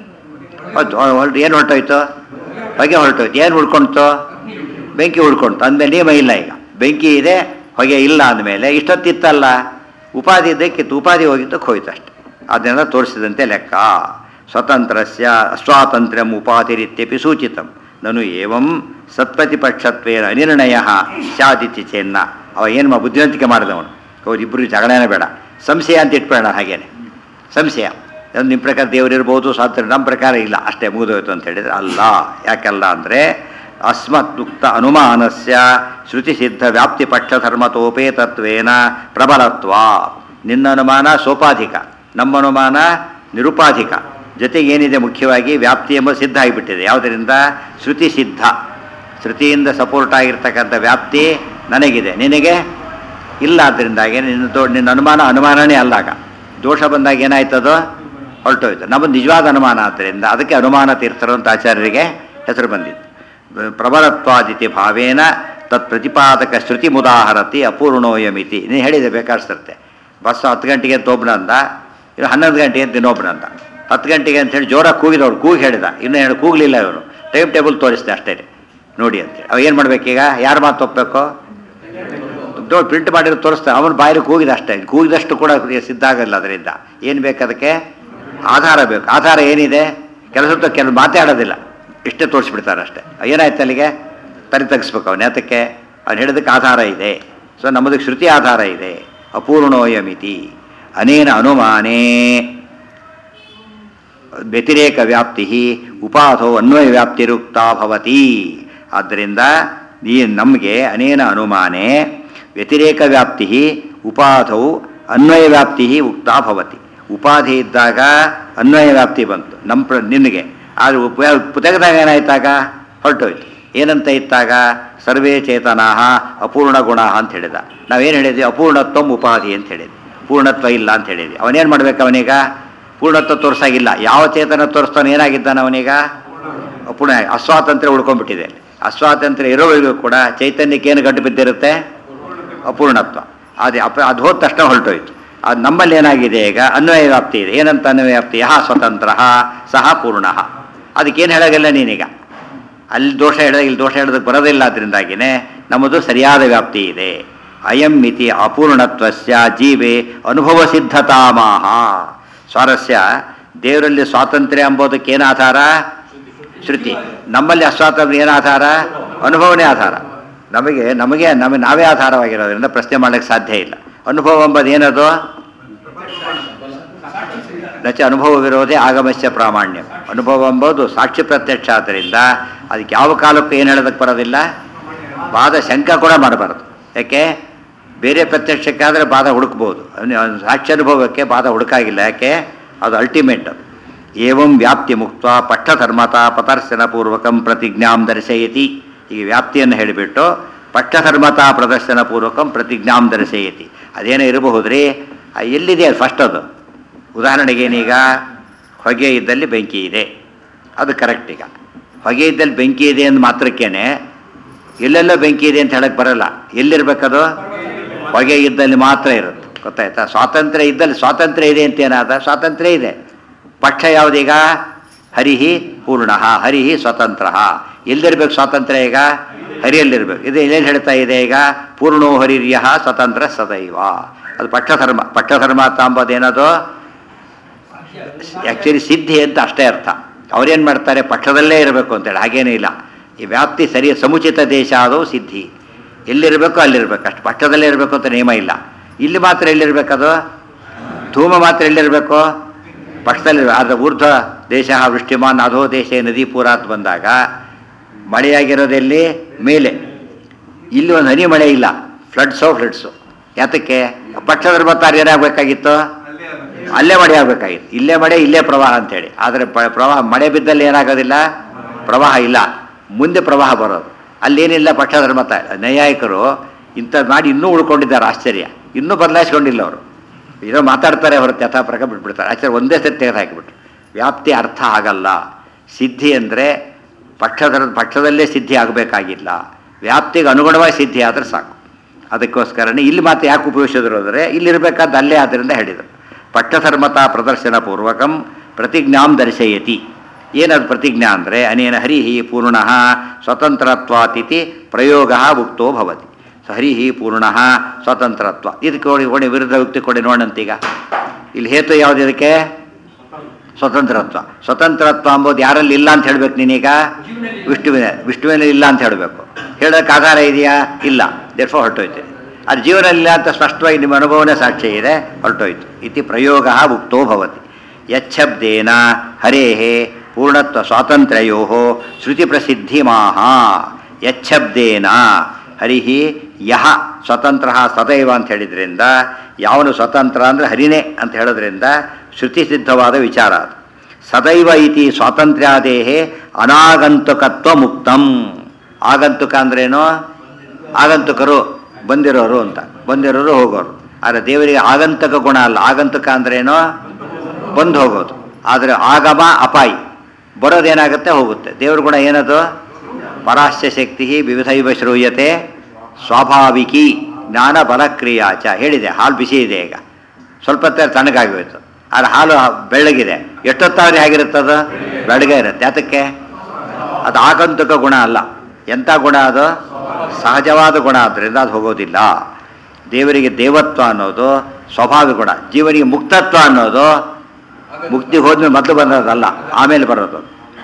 ಹೊರಟು ಏನು ಹೊರಟೋಯ್ತು ಹೊಗೆ ಹೊರಟೋಯ್ತು ಏನು ಉಳ್ಕೊಳ್ತು ಬೆಂಕಿ ಉಳ್ಕೊಳ್ತು ಅಂದಮೇಲೆ ನಿಯಮ ಇಲ್ಲ ಈಗ ಬೆಂಕಿ ಇದೆ ಹೊಗೆ ಇಲ್ಲ ಅಂದಮೇಲೆ ಇಷ್ಟೊತ್ತಿತ್ತಲ್ಲ ಉಪಾಧಿ ಇದ್ದಕ್ಕಿತ್ತು ಉಪಾಧಿ ಹೋಗಿದ್ದಕ್ಕೆ ಹೋಯ್ತು ಅಷ್ಟೆ ಅದನ್ನೆಲ್ಲ ತೋರಿಸಿದಂತೆ ಲೆಕ್ಕ ಸ್ವತಂತ್ರಸ್ಯ ಅಸ್ವಾತಂತ್ರ್ಯಂ ಉಪಾಧಿರಿತ್ಯಪಿ ಸೂಚಿತಂ ನನು ಏವಂ ಸತ್ಪ್ರತಿಪಕ್ಷತ್ವೇನ ಅನಿರ್ಣಯ ಸ್ಯಾದಿತಿ ಚೇನ್ನ ಅವ ಏನು ಬುದ್ಧಿವಂತಿಕೆ ಮಾಡಿದವನು ಅವ್ರು ಇಬ್ಬರು ಜಗಳೇನೇ ಬೇಡ ಸಂಶಯ ಅಂತ ಇಟ್ಬೇಡ ಹಾಗೇನೆ ಸಂಶಯ ಅದು ನಿಮ್ಮ ಪ್ರಕಾರ ದೇವರಿರ್ಬೋದು ಸ್ವಾತಂತ್ರ್ಯ ನಮ್ಮ ಪ್ರಕಾರ ಇಲ್ಲ ಅಷ್ಟೇ ಮುಗಿದೋಯ್ತು ಅಂತ ಹೇಳಿದರೆ ಅಲ್ಲ ಯಾಕಲ್ಲ ಅಂದರೆ ಅಸ್ಮತ್ಯುಕ್ತ ಅನುಮಾನಸ್ಯ ಶ್ರುತಿಸಿದ್ಧ ವ್ಯಾಪ್ತಿ ಪಕ್ಷ ಧರ್ಮತೋಪೇತತ್ವೇನ ಪ್ರಬಲತ್ವ ನಿನ್ನ ಅನುಮಾನ ಸೋಪಾಧಿಕ ನಮ್ಮ ಅನುಮಾನ ನಿರುಪಾಧಿಕ ಜೊತೆಗೆ ಏನಿದೆ ಮುಖ್ಯವಾಗಿ ವ್ಯಾಪ್ತಿ ಎಂಬ ಸಿದ್ಧ ಆಗಿಬಿಟ್ಟಿದೆ ಯಾವುದರಿಂದ ಶ್ರುತಿ ಸಿದ್ಧ ಶ್ರುತಿಯಿಂದ ಸಪೋರ್ಟ್ ಆಗಿರ್ತಕ್ಕಂಥ ವ್ಯಾಪ್ತಿ ನನಗಿದೆ ನಿನಗೆ ಇಲ್ಲ ಅದರಿಂದಾಗಿ ನಿನ್ನ ದೋ ನಿನ್ನ ಅನುಮಾನ ಅನುಮಾನನೇ ಅಲ್ಲಾಗ ದೋಷ ಬಂದಾಗ ಏನಾಯ್ತದು ಹೊರಟೋಯ್ತು ನಮ್ಮ ನಿಜವಾದ ಅನುಮಾನ ಆದ್ದರಿಂದ ಅದಕ್ಕೆ ಅನುಮಾನ ತೀರ್ಥರು ಅಂತ ಆಚಾರ್ಯರಿಗೆ ಹೆಸರು ಬಂದಿತ್ತು ಪ್ರಬಲತ್ವಾದಿತಿ ಭಾವೇನ ತತ್ ಪ್ರತಿಪಾದಕ ಶ್ರುತಿ ಮುದಾಹರತಿ ಅಪೂರ್ಣೋಯಮಿತಿ ನೀನು ಹೇಳಿದೆ ಬೇಕಾಡ್ಸಿರುತ್ತೆ ಬಸ್ ಹತ್ತು ಗಂಟೆಗೆ ಅಂತ ಒಬ್ಬನಂದ ಇನ್ನು ಹನ್ನೊಂದು ಗಂಟೆಗೆ ಅಂತ ಇನ್ನೊಬ್ಬನಂದ ಹತ್ತು ಗಂಟೆಗೆ ಅಂತ ಹೇಳಿ ಜೋರಾಗಿ ಕೂಗಿದವಳು ಕೂಗಿ ಹೇಳಿದ ಇನ್ನೂ ಹೇಳಿ ಕೂಗಲಿಲ್ಲ ಇವನು ಟೈಮ್ ಟೇಬಲ್ ತೋರಿಸಿದೆ ಅಷ್ಟೇ ನೋಡಿ ಅಂತೇಳಿ ಅವ ಏನು ಮಾಡ್ಬೇಕೀಗ ಯಾರು ಮಾತು ಒಪ್ಪಬೇಕು ದೊಡ್ಡ ಪ್ರಿಂಟ್ ಮಾಡಿರೋ ತೋರಿಸ್ತಾರೆ ಅವನು ಬಾಯಲ್ಲಿ ಕೂಗಿದ ಅಷ್ಟೇ ಕೂಗಿದಷ್ಟು ಕೂಡ ಸಿದ್ಧ ಆಗಲ್ಲ ಅದರಿಂದ ಏನು ಬೇಕು ಅದಕ್ಕೆ ಆಧಾರ ಬೇಕು ಆಧಾರ ಏನಿದೆ ಕೆಲಸದ ಕೆಲವು ಮಾತಾಡೋದಿಲ್ಲ ಇಷ್ಟೇ ತೋರಿಸ್ಬಿಡ್ತಾರೆ ಅಷ್ಟೇ ಏನಾಯ್ತು ಅಲ್ಲಿಗೆ ತಲೆ ತೆಗಿಸ್ಬೇಕು ಅವನು ಯಾತಕ್ಕೆ ಅವ್ನು ಹೇಳಿದಕ್ಕೆ ಆಧಾರ ಇದೆ ಸೊ ನಮ್ಮದಕ್ಕೆ ಶ್ರುತಿ ಆಧಾರ ಇದೆ ಅಪೂರ್ಣೋಯಮಿತಿ ಅನೇನ ಅನುಮಾನೇ ವ್ಯತಿರೇಕ ವ್ಯಾಪ್ತಿ ಉಪಾಧೋ ಅನ್ವಯ ವ್ಯಾಪ್ತಿರುಕ್ತ ಭವತಿ ಆದ್ದರಿಂದ ಈ ನಮಗೆ ಅನೇನ ಅನುಮಾನೇ ವ್ಯತಿರೇಕ ವ್ಯಾಪ್ತಿ ಉಪಾಧೌ ಅನ್ವಯ ವ್ಯಾಪ್ತಿ ಉಕ್ತ ಭವತಿ ಉಪಾಧಿ ಇದ್ದಾಗ ಅನ್ವಯ ವ್ಯಾಪ್ತಿ ಬಂತು ನಮ್ಮ ಪ್ರ ನಿನಗೆ ಆದರೆ ಉಪ ತೆಗೆದಾಗ ಏನಾಯ್ತಾಗ ಹೊರಟೋಯ್ತು ಏನಂತ ಇತ್ತಾಗ ಸರ್ವೇ ಚೇತನಾ ಅಪೂರ್ಣ ಗುಣ ಅಂತ ಹೇಳಿದ ನಾವೇನು ಹೇಳಿದ್ವಿ ಅಪೂರ್ಣತ್ವಂ ಉಪಾಧಿ ಅಂತ ಹೇಳಿದ್ವಿ ಪೂರ್ಣತ್ವ ಇಲ್ಲ ಅಂತ ಹೇಳಿದ್ವಿ ಅವನೇನು ಮಾಡ್ಬೇಕು ಅವನೀಗ ಪೂರ್ಣತ್ವ ತೋರಿಸಾಗಿಲ್ಲ ಯಾವ ಚೇತನ ತೋರಿಸ್ತಾನೆ ಏನಾಗಿದ್ದಾನೆ ಅವನೀಗ ಪುಣ ಅಸ್ವಾತಂತ್ರ್ಯ ಉಳ್ಕೊಂಡ್ಬಿಟ್ಟಿದೆ ಅಸ್ವಾತಂತ್ರ್ಯ ಇರೋವರೆಗೂ ಕೂಡ ಚೈತನ್ಯಕ್ಕೆ ಏನು ಗಂಟು ಬಿದ್ದಿರುತ್ತೆ ಅಪೂರ್ಣತ್ವ ಅದು ಅಪ ಅದು ಹೋದ ತಕ್ಷಣ ಹೊರಟೋಯ್ತು ಅದು ನಮ್ಮಲ್ಲಿ ಏನಾಗಿದೆ ಈಗ ಅನ್ವಯ ವ್ಯಾಪ್ತಿ ಇದೆ ಏನಂತ ಅನ್ವಯ ವ್ಯಾಪ್ತಿ ಯಹ ಸ್ವತಂತ್ರ ಸಹ ಪೂರ್ಣ ಅದಕ್ಕೇನು ಹೇಳೋಗಿಲ್ಲ ನೀನೀಗ ಅಲ್ಲಿ ದೋಷ ಹೇಳಿದಾಗ ಇಲ್ಲಿ ದೋಷ ಹೇಳೋದಕ್ಕೆ ಬರೋದಿಲ್ಲ ಅದರಿಂದಾಗಿನೇ ನಮ್ಮದು ಸರಿಯಾದ ವ್ಯಾಪ್ತಿ ಇದೆ ಅಯಂ ಮಿತಿ ಅಪೂರ್ಣತ್ವಸ್ಯ ಜೀವೆ ಅನುಭವ ಸಿದ್ಧತಾಮಾಹ ಸ್ವಾರಸ್ಯ ದೇವರಲ್ಲಿ ಸ್ವಾತಂತ್ರ್ಯ ಎಂಬುದಕ್ಕೆ ಏನು ಆಧಾರ ಶ್ರುತಿ ನಮ್ಮಲ್ಲಿ ಅಸ್ವಾತಂತ್ರ್ಯ ಏನು ಆಧಾರ ಅನುಭವನೇ ಆಧಾರ ನಮಗೆ ನಮಗೆ ನಮಗೆ ನಾವೇ ಆಧಾರವಾಗಿರೋದ್ರಿಂದ ಪ್ರಶ್ನೆ ಮಾಡಲಿಕ್ಕೆ ಸಾಧ್ಯ ಇಲ್ಲ ಅನುಭವ ಎಂಬುದು ಏನದು ನಚ ಅನುಭವವಿರೋದೇ ಆಗಮಸ್ಯ ಪ್ರಾಮಾಣ್ಯ ಅನುಭವ ಎಂಬುದು ಸಾಕ್ಷಿ ಪ್ರತ್ಯಕ್ಷ ಆದ್ದರಿಂದ ಅದಕ್ಕೆ ಯಾವ ಕಾಲಕ್ಕೂ ಏನು ಹೇಳೋದಕ್ಕೆ ಬರೋದಿಲ್ಲ ಬಾದ ಶಂಕ ಕೂಡ ಮಾಡಬಾರ್ದು ಯಾಕೆ ಬೇರೆ ಪ್ರತ್ಯಕ್ಷಕ್ಕಾದರೆ ಬಾಧ ಹುಡುಕ್ಬೋದು ಅವ್ನು- ಅವ್ನು ಸಾಕ್ಷಿ ಅನುಭವಕ್ಕೆ ಬಾಧ ಹುಡುಕಾಗಿಲ್ಲ ಯಾಕೆ ಅದು ಅಲ್ಟಿಮೇಟ್ ಅದು ಏವಂ ವ್ಯಾಪ್ತಿ ಮುಕ್ತ ಪಕ್ಷಧರ್ಮತ ಪತರ್ಶನ ಪೂರ್ವಕಂ ಪ್ರತಿಜ್ಞಾಂ ದರ್ಶಯತಿ ಈಗ ವ್ಯಾಪ್ತಿಯನ್ನು ಹೇಳಿಬಿಟ್ಟು ಪಕ್ಷಧರ್ಮತಾ ಪ್ರದರ್ಶನ ಪೂರ್ವಕಂ ಪ್ರತಿಜ್ಞಾಂ ದರ್ಶಯತಿ ಅದೇನೋ ಇರಬಹುದ್ರಿ ಆ ಎಲ್ಲಿದೆ ಅದು ಫಸ್ಟ್ ಅದು ಉದಾಹರಣೆಗೆ ಏನೀಗ ಹೊಗೆ ಇದ್ದಲ್ಲಿ ಬೆಂಕಿ ಇದೆ ಅದು ಕರೆಕ್ಟ್ ಈಗ ಹೊಗೆ ಇದ್ದಲ್ಲಿ ಬೆಂಕಿ ಇದೆ ಅಂದ ಮಾತ್ರಕ್ಕೇನೆ ಎಲ್ಲೆಲ್ಲೋ ಬೆಂಕಿ ಇದೆ ಅಂತ ಹೇಳಕ್ ಬರಲ್ಲ ಎಲ್ಲಿರ್ಬೇಕದು ಹೊಗೆ ಇದ್ದಲ್ಲಿ ಮಾತ್ರ ಇರುತ್ತೆ ಗೊತ್ತಾಯ್ತಾ ಸ್ವಾತಂತ್ರ್ಯ ಇದ್ದಲ್ಲಿ ಸ್ವಾತಂತ್ರ್ಯ ಇದೆ ಅಂತ ಏನಾದ ಸ್ವಾತಂತ್ರ್ಯ ಇದೆ ಪಕ್ಷ ಯಾವುದೀಗ ಹರಿಹಿ ಪೂರ್ಣ ಹರಿಹಿ ಸ್ವತಂತ್ರ ಎಲ್ಲಿರ್ಬೇಕು ಸ್ವಾತಂತ್ರ್ಯ ಈಗ ಹರಿಯಲ್ಲಿರ್ಬೇಕು ಇದು ಎಲ್ಲೆಲ್ಲಿ ಹೇಳ್ತಾ ಇದೆ ಈಗ ಪೂರ್ಣೋ ಹರಿರ್ಯ ಸ್ವತಂತ್ರ ಸದೈವ ಅದು ಪಕ್ಷಧರ್ಮ ಪಕ್ಷಧರ್ಮ ಅಂತ ಅಂಬೋದೇನದು ಆ್ಯಕ್ಚುಲಿ ಸಿದ್ಧಿ ಅಂತ ಅಷ್ಟೇ ಅರ್ಥ ಅವ್ರೇನು ಮಾಡ್ತಾರೆ ಪಕ್ಷದಲ್ಲೇ ಇರಬೇಕು ಅಂತೇಳಿ ಹಾಗೇನೂ ಇಲ್ಲ ಈ ವ್ಯಾಪ್ತಿ ಸರಿ ಸಮುಚಿತ ದೇಶ ಆದವು ಸಿದ್ಧಿ ಎಲ್ಲಿರಬೇಕು ಅಲ್ಲಿರ್ಬೇಕು ಅಷ್ಟು ಪಕ್ಷದಲ್ಲೇ ಇರಬೇಕು ಅಂತ ನಿಯಮ ಇಲ್ಲ ಇಲ್ಲಿ ಮಾತ್ರ ಎಲ್ಲಿರ್ಬೇಕದು ಧೂಮ ಮಾತ್ರ ಎಲ್ಲಿರಬೇಕು ಪಕ್ಷದಲ್ಲಿ ಆದರೆ ಊರ್ಧ್ವ ದೇಶ ವೃಷ್ಟಿಮಾನ್ ಅಧೋ ದೇಶ ನದಿ ಪೂರ ಅಂತ ಬಂದಾಗ ಮಳೆಯಾಗಿರೋದೆಲ್ಲಿ ಮೇಲೆ ಇಲ್ಲಿ ಒಂದು ಹನಿ ಮಳೆ ಇಲ್ಲ ಫ್ಲಡ್ಸೋ ಫ್ಲಡ್ಸು ಯಾತಕ್ಕೆ ಪಕ್ಷಧರ್ಮ ತಾರ ಏನಾಗಬೇಕಾಗಿತ್ತು ಅಲ್ಲೇ ಮಳೆ ಆಗಬೇಕಾಗಿತ್ತು ಇಲ್ಲೇ ಮಳೆ ಇಲ್ಲೇ ಪ್ರವಾಹ ಅಂತೇಳಿ ಆದರೆ ಪ- ಪ್ರವಾಹ ಮಳೆ ಬಿದ್ದಲ್ಲಿ ಏನಾಗೋದಿಲ್ಲ ಪ್ರವಾಹ ಇಲ್ಲ ಮುಂದೆ ಪ್ರವಾಹ ಬರೋದು ಅಲ್ಲೇನಿಲ್ಲ ಪಕ್ಷಧರ್ಮ ತ ನೈಯಾಯಿಕರು ಇಂಥದ್ದು ಮಾಡಿ ಇನ್ನೂ ಉಳ್ಕೊಂಡಿದ್ದಾರೆ ಆಶ್ಚರ್ಯ ಇನ್ನೂ ಬದಲಾಯಿಸ್ಕೊಂಡಿಲ್ಲ ಅವರು ಏನೋ ಮಾತಾಡ್ತಾರೆ ಹೊರತು ಯಥಾ ಪ್ರಕಾರ ಬಿಟ್ಬಿಡ್ತಾರೆ ಆಚಾರ್ಯ ಒಂದೇ ಸತಿ ತೆಗೆದು ಹಾಕಿಬಿಟ್ರು ವ್ಯಾಪ್ತಿ ಅರ್ಥ ಆಗಲ್ಲ ಸಿದ್ಧಿ ಅಂದರೆ ಪಕ್ಷದ ಪಕ್ಷದಲ್ಲೇ ಸಿದ್ಧಿ ಆಗಬೇಕಾಗಿಲ್ಲ ವ್ಯಾಪ್ತಿಗೆ ಅನುಗುಣವಾಗಿ ಸಿದ್ಧಿ ಆದರೆ ಸಾಕು ಅದಕ್ಕೋಸ್ಕರನೇ ಇಲ್ಲಿ ಮಾತು ಯಾಕೆ ಉಪಯೋಗಿಸಿದ್ರು ಅಂದರೆ ಇಲ್ಲಿರಬೇಕಾದ ಅಲ್ಲೇ ಆದ್ದರಿಂದ ಹೇಳಿದರು ಪಕ್ಷಧರ್ಮತಾ ಪ್ರದರ್ಶನ ಪೂರ್ವಕಂ ಪ್ರತಿಜ್ಞಾಂ ದರ್ಶಯತಿ ಏನದು ಪ್ರತಿಜ್ಞಾ ಅಂದರೆ ಅನೇನ ಹರಿಹಿ ಪೂರ್ಣ ಸ್ವತಂತ್ರತ್ವಾತಿಥಿ ಪ್ರಯೋಗ ಉಕ್ತೋ ಭವತಿ ಹರಿಹಿ ಪೂರ್ಣ ಸ್ವತಂತ್ರತ್ವ ಇದಕ್ಕೆ ಕೊಡಿ ಕೊಡಿ ವಿರುದ್ಧ ಯುಕ್ತಿ ಕೊಡಿ ನೋಡಂತೀಗ ಇಲ್ಲಿ ಹೇತು ಯಾವುದು ಇದಕ್ಕೆ ಸ್ವತಂತ್ರತ್ವ ಸ್ವತಂತ್ರತ್ವ ಅಂಬೋದು ಯಾರಲ್ಲಿ ಇಲ್ಲ ಅಂತ ಹೇಳ್ಬೇಕು ನೀನೀಗ ವಿಷ್ಣುವಿನ ವಿಷ್ಣುವಿನಲ್ಲಿ ಇಲ್ಲ ಅಂತ ಹೇಳಬೇಕು ಹೇಳೋಕ್ಕೆ ಆಧಾರ ಇದೆಯಾ ಇಲ್ಲ ದೇರ್ಫೋ ಹೊರಟೋಯ್ತು ಅದು ಜೀವನ ಇಲ್ಲ ಅಂತ ಸ್ಪಷ್ಟವಾಗಿ ನಿಮ್ಮ ಅನುಭವನೇ ಸಾಕ್ಷ್ಯ ಇದೆ ಹೊರಟೋಯ್ತು ಇತಿ ಪ್ರಯೋಗ ಉಕ್ತೋ ಭವತಿ ಯಚ್ಛಬ್ದೇನ ಹರೇಃ ಪೂರ್ಣತ್ವ ಸ್ವಾತಂತ್ರ್ಯೋ ಶ್ರುತಿ ಪ್ರಸಿದ್ಧಿ ಮಾಹ ಯಚ್ಛಬ್ದೇನ ಹರಿಹಿ ಯಹ ಸ್ವತಂತ್ರ ಸದೈವ ಅಂತ ಹೇಳಿದ್ರಿಂದ ಯಾವನು ಸ್ವತಂತ್ರ ಅಂದರೆ ಹರಿನೇ ಅಂತ ಹೇಳೋದ್ರಿಂದ ಶ್ರುತಿ ಸಿದ್ಧವಾದ ವಿಚಾರ ಅದು ಸದೈವ ಇತಿ ಸ್ವಾತಂತ್ರ್ಯಾದೇಹೇ ಅನಾಗಂತುಕತ್ವ ಮುಕ್ತಂ ಆಗಂತುಕ ಅಂದ್ರೇನು ಆಗಂತುಕರು ಬಂದಿರೋರು ಅಂತ ಬಂದಿರೋರು ಹೋಗೋರು ಆದರೆ ದೇವರಿಗೆ ಆಗಂತಕ ಗುಣ ಅಲ್ಲ ಆಗಂತುಕ ಅಂದ್ರೇನು ಬಂದು ಹೋಗೋದು ಆದರೆ ಆಗಮ ಅಪಾಯಿ ಬರೋದೇನಾಗುತ್ತೆ ಹೋಗುತ್ತೆ ದೇವ್ರ ಗುಣ ಏನದು ಪರಾಶ್ಯ ಶಕ್ತಿ ವಿವಿಧೈವ ಶ್ರೂಯತೆ ಸ್ವಾಭಾವಿಕಿ ಜ್ಞಾನ ಬಲಕ್ರಿಯಾಚ ಹೇಳಿದೆ ಹಾಲು ಬಿಸಿ ಇದೆ ಈಗ ಸ್ವಲ್ಪ ಹೊತ್ತಲ್ಲಿ ತಣ್ಣಗಾಗಿ ಹೋಯ್ತು ಆದರೆ ಹಾಲು ಬೆಳ್ಳಗಿದೆ ಎಷ್ಟೊತ್ತಾದ್ರೆ ಹೇಗಿರುತ್ತದ ಬೆಳಗ್ಗೆ ಇರುತ್ತೆ ಯಾತಕ್ಕೆ ಅದು ಆಗಂತುಕ ಗುಣ ಅಲ್ಲ ಎಂಥ ಗುಣ ಅದು ಸಹಜವಾದ ಗುಣ ಆದ್ದರಿಂದ ಅದು ಹೋಗೋದಿಲ್ಲ ದೇವರಿಗೆ ದೇವತ್ವ ಅನ್ನೋದು ಸ್ವಾಭಾವಿಕ ಗುಣ ಜೀವನಿಗೆ ಮುಕ್ತತ್ವ ಅನ್ನೋದು ಮುಕ್ತಿ ಹೋದ್ಮೇಲೆ ಮೊದಲು ಬಂದದಲ್ಲ ಆಮೇಲೆ ಬರೋದು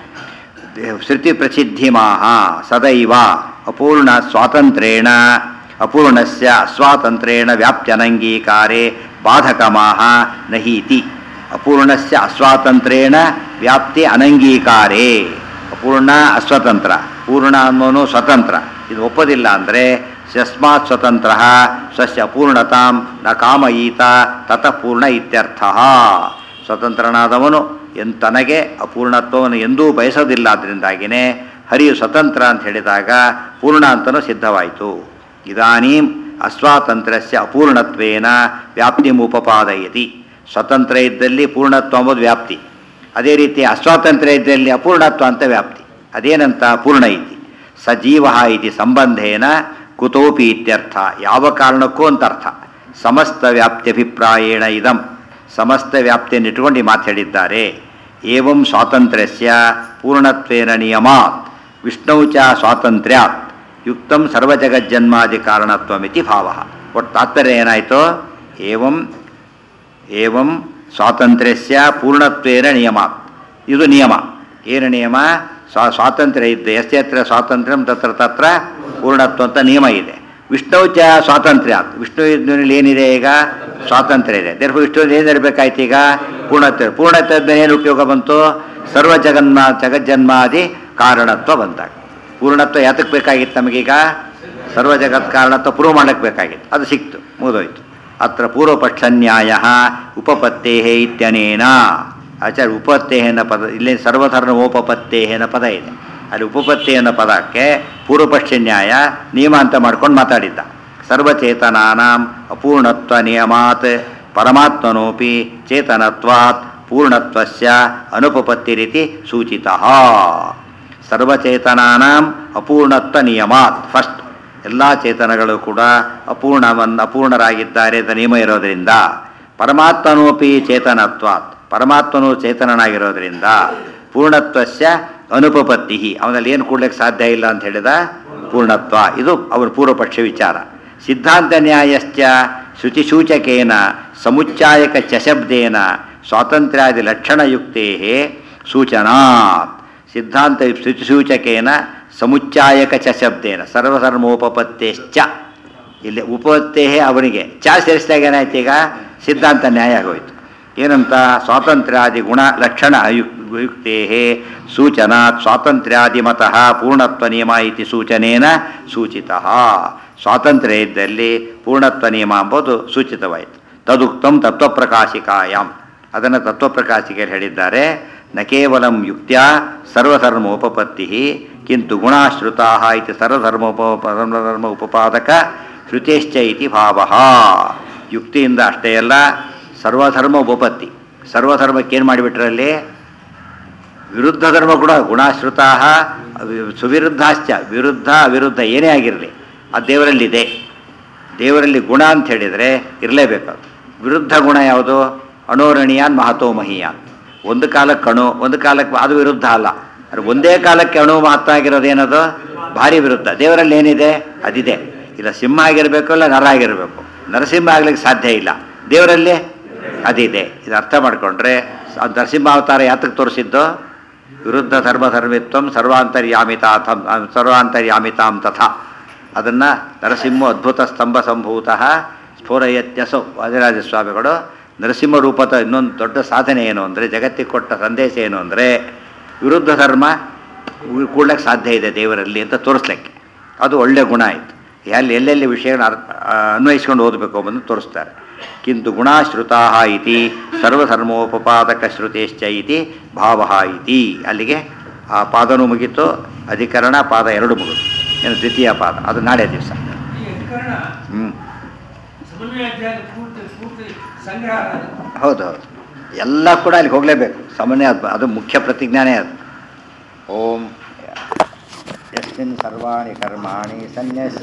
ಶ್ರುತಿ ಪ್ರಸಿದ್ಧಿ ಮಾಹ ಸದೈವ ಅಪೂರ್ಣ ಸ್ವಾತಂತ್ರ್ಯೇಣ ಅಪೂರ್ಣಸ್ಯ ಅಸ್ವಾತಂತ್ರ್ಯೇಣ ವ್ಯಾಪ್ತ್ಯನಂಗೀಕಾರೆ ಬಾಧಕಮಾಹ ನಹೀತಿ ಅಪೂರ್ಣಸ್ಯ ಅಸ್ವಾತಂತ್ರ್ಯೇಣ ವ್ಯಾಪ್ತಿ ಅನಂಗೀಕಾರೇ ಅಪೂರ್ಣ ಅಸ್ವತಂತ್ರ ಪೂರ್ಣ ಅನ್ನೋನು ಸ್ವತಂತ್ರ ಇದು ಒಪ್ಪೋದಿಲ್ಲ ಅಂದರೆ ಯಸ್ಮಾತ್ ಸ್ವತಂತ್ರ ಸ್ವಸ್ಯ ಅಪೂರ್ಣತಾಂ ನ ಕಾಮಯೀತ ತತಃ ಪೂರ್ಣ ಇತ್ಯರ್ಥ ಸ್ವತಂತ್ರನಾದವನು ಎನ್ ತನಗೆ ಅಪೂರ್ಣತ್ವವನ್ನು ಎಂದೂ ಬಯಸೋದಿಲ್ಲ ಅದರಿಂದಾಗಿಯೇ ಹರಿಯು ಸ್ವತಂತ್ರ ಅಂತ ಹೇಳಿದಾಗ ಪೂರ್ಣ ಅಂತನೂ ಸಿದ್ಧವಾಯಿತು ಇದಾನೀಂ ಅಸ್ವಾತಂತ್ರ್ಯಸ್ಯ ಅಪೂರ್ಣತ್ವೇನ ವ್ಯಾಪ್ತಿಮುಪಪಾದಯತಿ ಸ್ವತಂತ್ರ ಇದ್ದಲ್ಲಿ ಪೂರ್ಣತ್ವ ಅಂಬೋದು ವ್ಯಾಪ್ತಿ ಅದೇ ರೀತಿ ಅಸ್ವಾತಂತ್ರ್ಯ ಇದ್ದಲ್ಲಿ ಅಪೂರ್ಣತ್ವ ಅಂತ ವ್ಯಾಪ್ತಿ ಅದೇನಂತ ಪೂರ್ಣ ಇತಿ ಸಜೀವ ಇತಿ ಸಂಬಂಧೇನ ಕುತೋಪಿ ಇತ್ಯರ್ಥ ಯಾವ ಕಾರಣಕ್ಕೂ ಅಂತ ಅರ್ಥ ಸಮಸ್ತ ವ್ಯಾಪ್ತ್ಯಭಿಪ್ರಾಯೇಣ ಇದಂ ಸಮಸ್ತ ವ್ಯಾಪ್ತಿಯನ್ನು ಇಟ್ಟುಕೊಂಡು ಈ ಮಾತು ಹೇಳಿದ್ದಾರೆ ಏವಂ ಸ್ವಾತಂತ್ರ್ಯಸ್ಯ ಪೂರ್ಣತ್ವೇನ ನಿಯಮಾತ್ ವಿಷ್ಣು ಚ ಸ್ವಾತಂತ್ರ್ಯಾತ್ ಯುಕ್ತಂ ಸರ್ವಜಗಜ್ಜನ್ಮಾದಿ ಕಾರಣತ್ವಮಿತಿ ಭಾವ ಒಟ್ಟು ತಾತ್ಪರ್ಯ ಏನಾಯಿತು ಏವಂ ಏವಂ ಸ್ವಾತಂತ್ರ್ಯಸ್ಯ ಪೂರ್ಣತ್ವೇನ ನಿಯಮಾತ್ ಇದು ನಿಯಮ ಏನು ನಿಯಮ ಸ್ವಾ ಸ್ವಾತಂತ್ರ್ಯ ಇದ್ದೆ ಎಸ್ಯತ್ರ ಸ್ವಾತಂತ್ರ್ಯಂ ತತ್ರ ತತ್ರ ಪೂರ್ಣತ್ವ ಅಂತ ನಿಯಮ ಇದೆ ವಿಷ್ಣು ಚ ಸ್ವಾತಂತ್ರ್ಯ ವಿಷ್ಣುವಿನಲ್ಲಿ ಏನಿದೆ ಈಗ ಸ್ವಾತಂತ್ರ್ಯ ಇದೆ ದೇರ್ಫ ವಿಷ್ಣುವಿನಲ್ಲಿ ಏನಿರಬೇಕಾಯ್ತು ಈಗ ಪೂರ್ಣತ್ವ ಪೂರ್ಣತ್ವ ಏನು ಉಪಯೋಗ ಬಂತು ಸರ್ವ ಜಗನ್ಮ ಜಗಜ್ಜನ್ಮಾದಿ ಕಾರಣತ್ವ ಬಂದಾಗ ಪೂರ್ಣತ್ವ ಯಾತಕ್ಕೆ ಬೇಕಾಗಿತ್ತು ನಮಗೀಗ ಸರ್ವ ಜಗತ್ ಕಾರಣತ್ವ ಪ್ರೂವ್ ಮಾಡಕ್ಕೆ ಬೇಕಾಗಿತ್ತು ಅದು ಸಿಕ್ತು ಮುಗಿದೋಯ್ತು ಅತ್ರ ಪೂರ್ವಪಕ್ಷ ನ್ಯಾಯ ಉಪಪತ್ತೇ ಇತ್ಯನೇನ ಆಚಾರ್ಯ ಉಪತ್ತೇ ಅನ್ನೋ ಪದ ಇಲ್ಲಿ ಸರ್ವಧರ್ಮೋಪಪತ್ತೇ ಅನ್ನೋ ಪದ ಇದೆ ಅಲ್ಲಿ ಉಪಪತ್ತಿ ಅನ್ನೋ ಪದಕ್ಕೆ ಪೂರ್ವಪಕ್ಷ ನ್ಯಾಯ ನಿಯಮ ಅಂತ ಮಾಡ್ಕೊಂಡು ಮಾತಾಡಿದ್ದ ಸರ್ವಚೇತನಾನಾಂ ಅಪೂರ್ಣತ್ವ ನಿಯಮಾತ್ ಪರಮಾತ್ಮನೋಪಿ ಚೇತನತ್ವಾತ್ ಪೂರ್ಣತ್ವಸ್ಯ ಅನುಪಪತ್ತಿರಿತಿ ಸೂಚಿತಃ ಸರ್ವಚೇತನಾನಾಂ ಅಪೂರ್ಣತ್ವ ನಿಯಮಾತ್ ಫಸ್ಟ್ ಎಲ್ಲ ಚೇತನಗಳು ಕೂಡ ಅಪೂರ್ಣವನ್ನು ಅಪೂರ್ಣರಾಗಿದ್ದಾರೆ ಅಂತ ನಿಯಮ ಇರೋದರಿಂದ ಪರಮಾತ್ಮನೋಪಿ ಚೇತನತ್ವಾತ್ ಪರಮಾತ್ಮನು ಚೇತನನಾಗಿರೋದ್ರಿಂದ ಪೂರ್ಣತ್ವಸ್ಯ ಅನುಪಪತ್ತಿ ಅವನಲ್ಲಿ ಏನು ಕೂಡ್ಲಿಕ್ಕೆ ಸಾಧ್ಯ ಇಲ್ಲ ಅಂತ ಹೇಳಿದ ಪೂರ್ಣತ್ವ ಇದು ಅವರ ಪೂರ್ವಪಕ್ಷ ವಿಚಾರ ಸಿದ್ಧಾಂತ ನ್ಯಾಯಶ್ಚ ಶುಚಿಸೂಚಕೇನ ಸಮುಚ್ಚಾಯಕ ಚಶಬ್ದೇನ ಸ್ವಾತಂತ್ರ್ಯಾದಿ ಲಕ್ಷಣಯುಕ್ತೇ ಸೂಚನಾತ್ ಸಿದ್ಧಾಂತ ಶುಚಿಸೂಚಕೇನ ಸಮುಚ್ಚಾಯಕ ಚ ಶಬ್ದೇನ ಸರ್ವಧರ್ಮೋಪಪತ್ತೇಶ್ಚ ಇಲ್ಲಿ ಉಪತ್ತೇ ಅವನಿಗೆ ಚ ಸೇರಿಸಿದಾಗ ಏನಾಯ್ತು ಈಗ ಸಿದ್ಧಾಂತ ನ್ಯಾಯ ಆಗೋಯ್ತು ಏನಂತ ಸ್ವಾತಂತ್ರ್ಯಾದಿ ಗುಣ ಲಕ್ಷಣ ಯುಕ್ತೇ ಸೂಚನಾತ್ ಸ್ವಾತಂತ್ರ್ಯಾದಿ ಮತಃ ಪೂರ್ಣತ್ವ ನಿಯಮ ಇತಿ ಸೂಚನೇನ ಸೂಚಿತ ಸ್ವಾತಂತ್ರ್ಯ ಇದ್ದಲ್ಲಿ ಪೂರ್ಣತ್ವ ನಿಯಮ ಎಂಬುದು ಸೂಚಿತವಾಯಿತು ತದುಕ್ತಂ ತತ್ವಪ್ರಕಾಶಿಕಾಯಾಮ್ ಅದನ್ನು ತತ್ವಪ್ರಕಾಶಿಕೆಯಲ್ಲಿ ಹೇಳಿದ್ದಾರೆ ನ ಕೇವಲಂ ಯುಕ್ತ್ಯ ಸರ್ವಧರ್ಮೋಪಪತ್ತಿ ಕಿಂತು ಗುಣಾಶ್ರುತಾ ಇತಿ ಸರ್ವಧರ್ಮೋಪ ಸರ್ವಧರ್ಮ ಉಪಪಾದಕ ಶ್ರುತೇಶ್ಚ ಇತಿ ಭಾವ ಯುಕ್ತಿಯಿಂದ ಅಷ್ಟೇ ಅಲ್ಲ ಸರ್ವಧರ್ಮ ಉಪಪತ್ತಿ ಸರ್ವಧರ್ಮಕ್ಕೆ ಏನು ಮಾಡಿಬಿಟ್ರಲ್ಲಿ ವಿರುದ್ಧ ಧರ್ಮ ಕೂಡ ಗುಣಾಶ್ರುತಾ ಸುವಿರುದ್ಧಾಶ್ಚ ವಿರುದ್ಧ ಅವಿರುದ್ಧ ಏನೇ ಆಗಿರಲಿ ಆ ದೇವರಲ್ಲಿದೆ ದೇವರಲ್ಲಿ ಗುಣ ಅಂತ ಹೇಳಿದರೆ ಇರಲೇಬೇಕು ಅದು. ವಿರುದ್ಧ ಗುಣ ಯಾವುದು ಅಣೋರಣೀಯಾನ್ ಮಹತೋ ಮಹೀಯಾನ್ ಒಂದು ಕಾಲಕ್ಕೆ ಅಣು ಒಂದು ಕಾಲಕ್ಕೆ ಅದು ವಿರುದ್ಧ ಅಲ್ಲ ಅದು ಒಂದೇ ಕಾಲಕ್ಕೆ ಅಣು ಮಹತ್ವ ಆಗಿರೋದು ಏನದು ಭಾರಿ ವಿರುದ್ಧ ದೇವರಲ್ಲಿ ಏನಿದೆ ಅದಿದೆ ಇಲ್ಲ ಸಿಂಹ ಆಗಿರಬೇಕು ಇಲ್ಲ ನರ ಆಗಿರಬೇಕು ನರಸಿಂಹ ಆಗ್ಲಿಕ್ಕೆ ಸಾಧ್ಯ ಇಲ್ಲ ದೇವರಲ್ಲಿ ಅದಿದೆ ಇದು ಅರ್ಥ ಮಾಡಿಕೊಂಡ್ರೆ ನರಸಿಂಹ ಅವತಾರ ಯಾತಕ್ಕೆ ತೋರಿಸಿದ್ದು ವಿರುದ್ಧ ಧರ್ಮ ಧರ್ಮಿತ್ವಂ ಸರ್ವಾಂತರ್ಯಾಮಿತಾಥಂ ಸರ್ವಾಂತರ್ಯಾಮಿತಾಂ ತಥಾ ಅದನ್ನು ನರಸಿಂಹ ಅದ್ಭುತ ಸ್ತಂಭ ಸಂಭೂತಃ ಸ್ಫೋರಯತ್ಯಸೋ ವಾದಿರಾಜ ಸ್ವಾಮಿಗಳು ನರಸಿಂಹ ರೂಪದ ಇನ್ನೊಂದು ದೊಡ್ಡ ಸಾಧನೆ ಏನು ಅಂದರೆ ಜಗತ್ತಿಗೆ ಕೊಟ್ಟ ಸಂದೇಶ ಏನು ಅಂದರೆ ವಿರುದ್ಧ ಧರ್ಮ ಕೂಡ್ಲಿಕ್ಕೆ ಸಾಧ್ಯ ಇದೆ ದೇವರಲ್ಲಿ ಅಂತ ತೋರಿಸ್ಲಿಕ್ಕೆ ಅದು ಒಳ್ಳೆಯ ಗುಣ ಆಯಿತು ಎಲ್ಲಿ ಎಲ್ಲೆಲ್ಲಿ ವಿಷಯಗಳನ್ನ ಅರ್ಥ ಅನ್ವಯಿಸ್ಕೊಂಡು ಓದಬೇಕು ಎಂಬುದನ್ನು ತೋರಿಸ್ತಾರೆ ಕಿಂತು ಗುಣಾಶ್ರುತಾ ಇತಿ ಸರ್ವಧರ್ಮೋಪಪಾದಕ ಶ್ರುತೇಶ್ಚ ಇತಿ ಭಾವ ಇತಿ ಅಲ್ಲಿಗೆ ಆ ಪಾದನೂ ಮುಗೀತು ಅಧಿಕರಣ ಪಾದ ಎರಡು ಮುಗಿದು ಏನು ದ್ವಿತೀಯ ಪಾದ ಅದು ನಾಳೆ ದಿವಸ ಈ ಅಧಿಕರಣ ಹ್ಞೂ ಸಮನ್ವಯ ಅಧ್ಯಾಯದ ಪೂರ್ತಿ ಪೂರ್ತಿ ಸಂಗ್ರಹ ಅದು. ಹೌದು ಹೌದು ಎಲ್ಲ ಕೂಡ ಅಲ್ಲಿಗೆ ಹೋಗಲೇಬೇಕು ಸಾಮಾನ್ಯ ಅದು ಅದು ಮುಖ್ಯ ಪ್ರತಿಜ್ಞಾನೇ ಅದು ಓಂ ಯಸ್ಮಿನ್ ಸರ್ವಾಣಿ ಕರ್ಮಾಣಿ ಸನ್ಯಸ್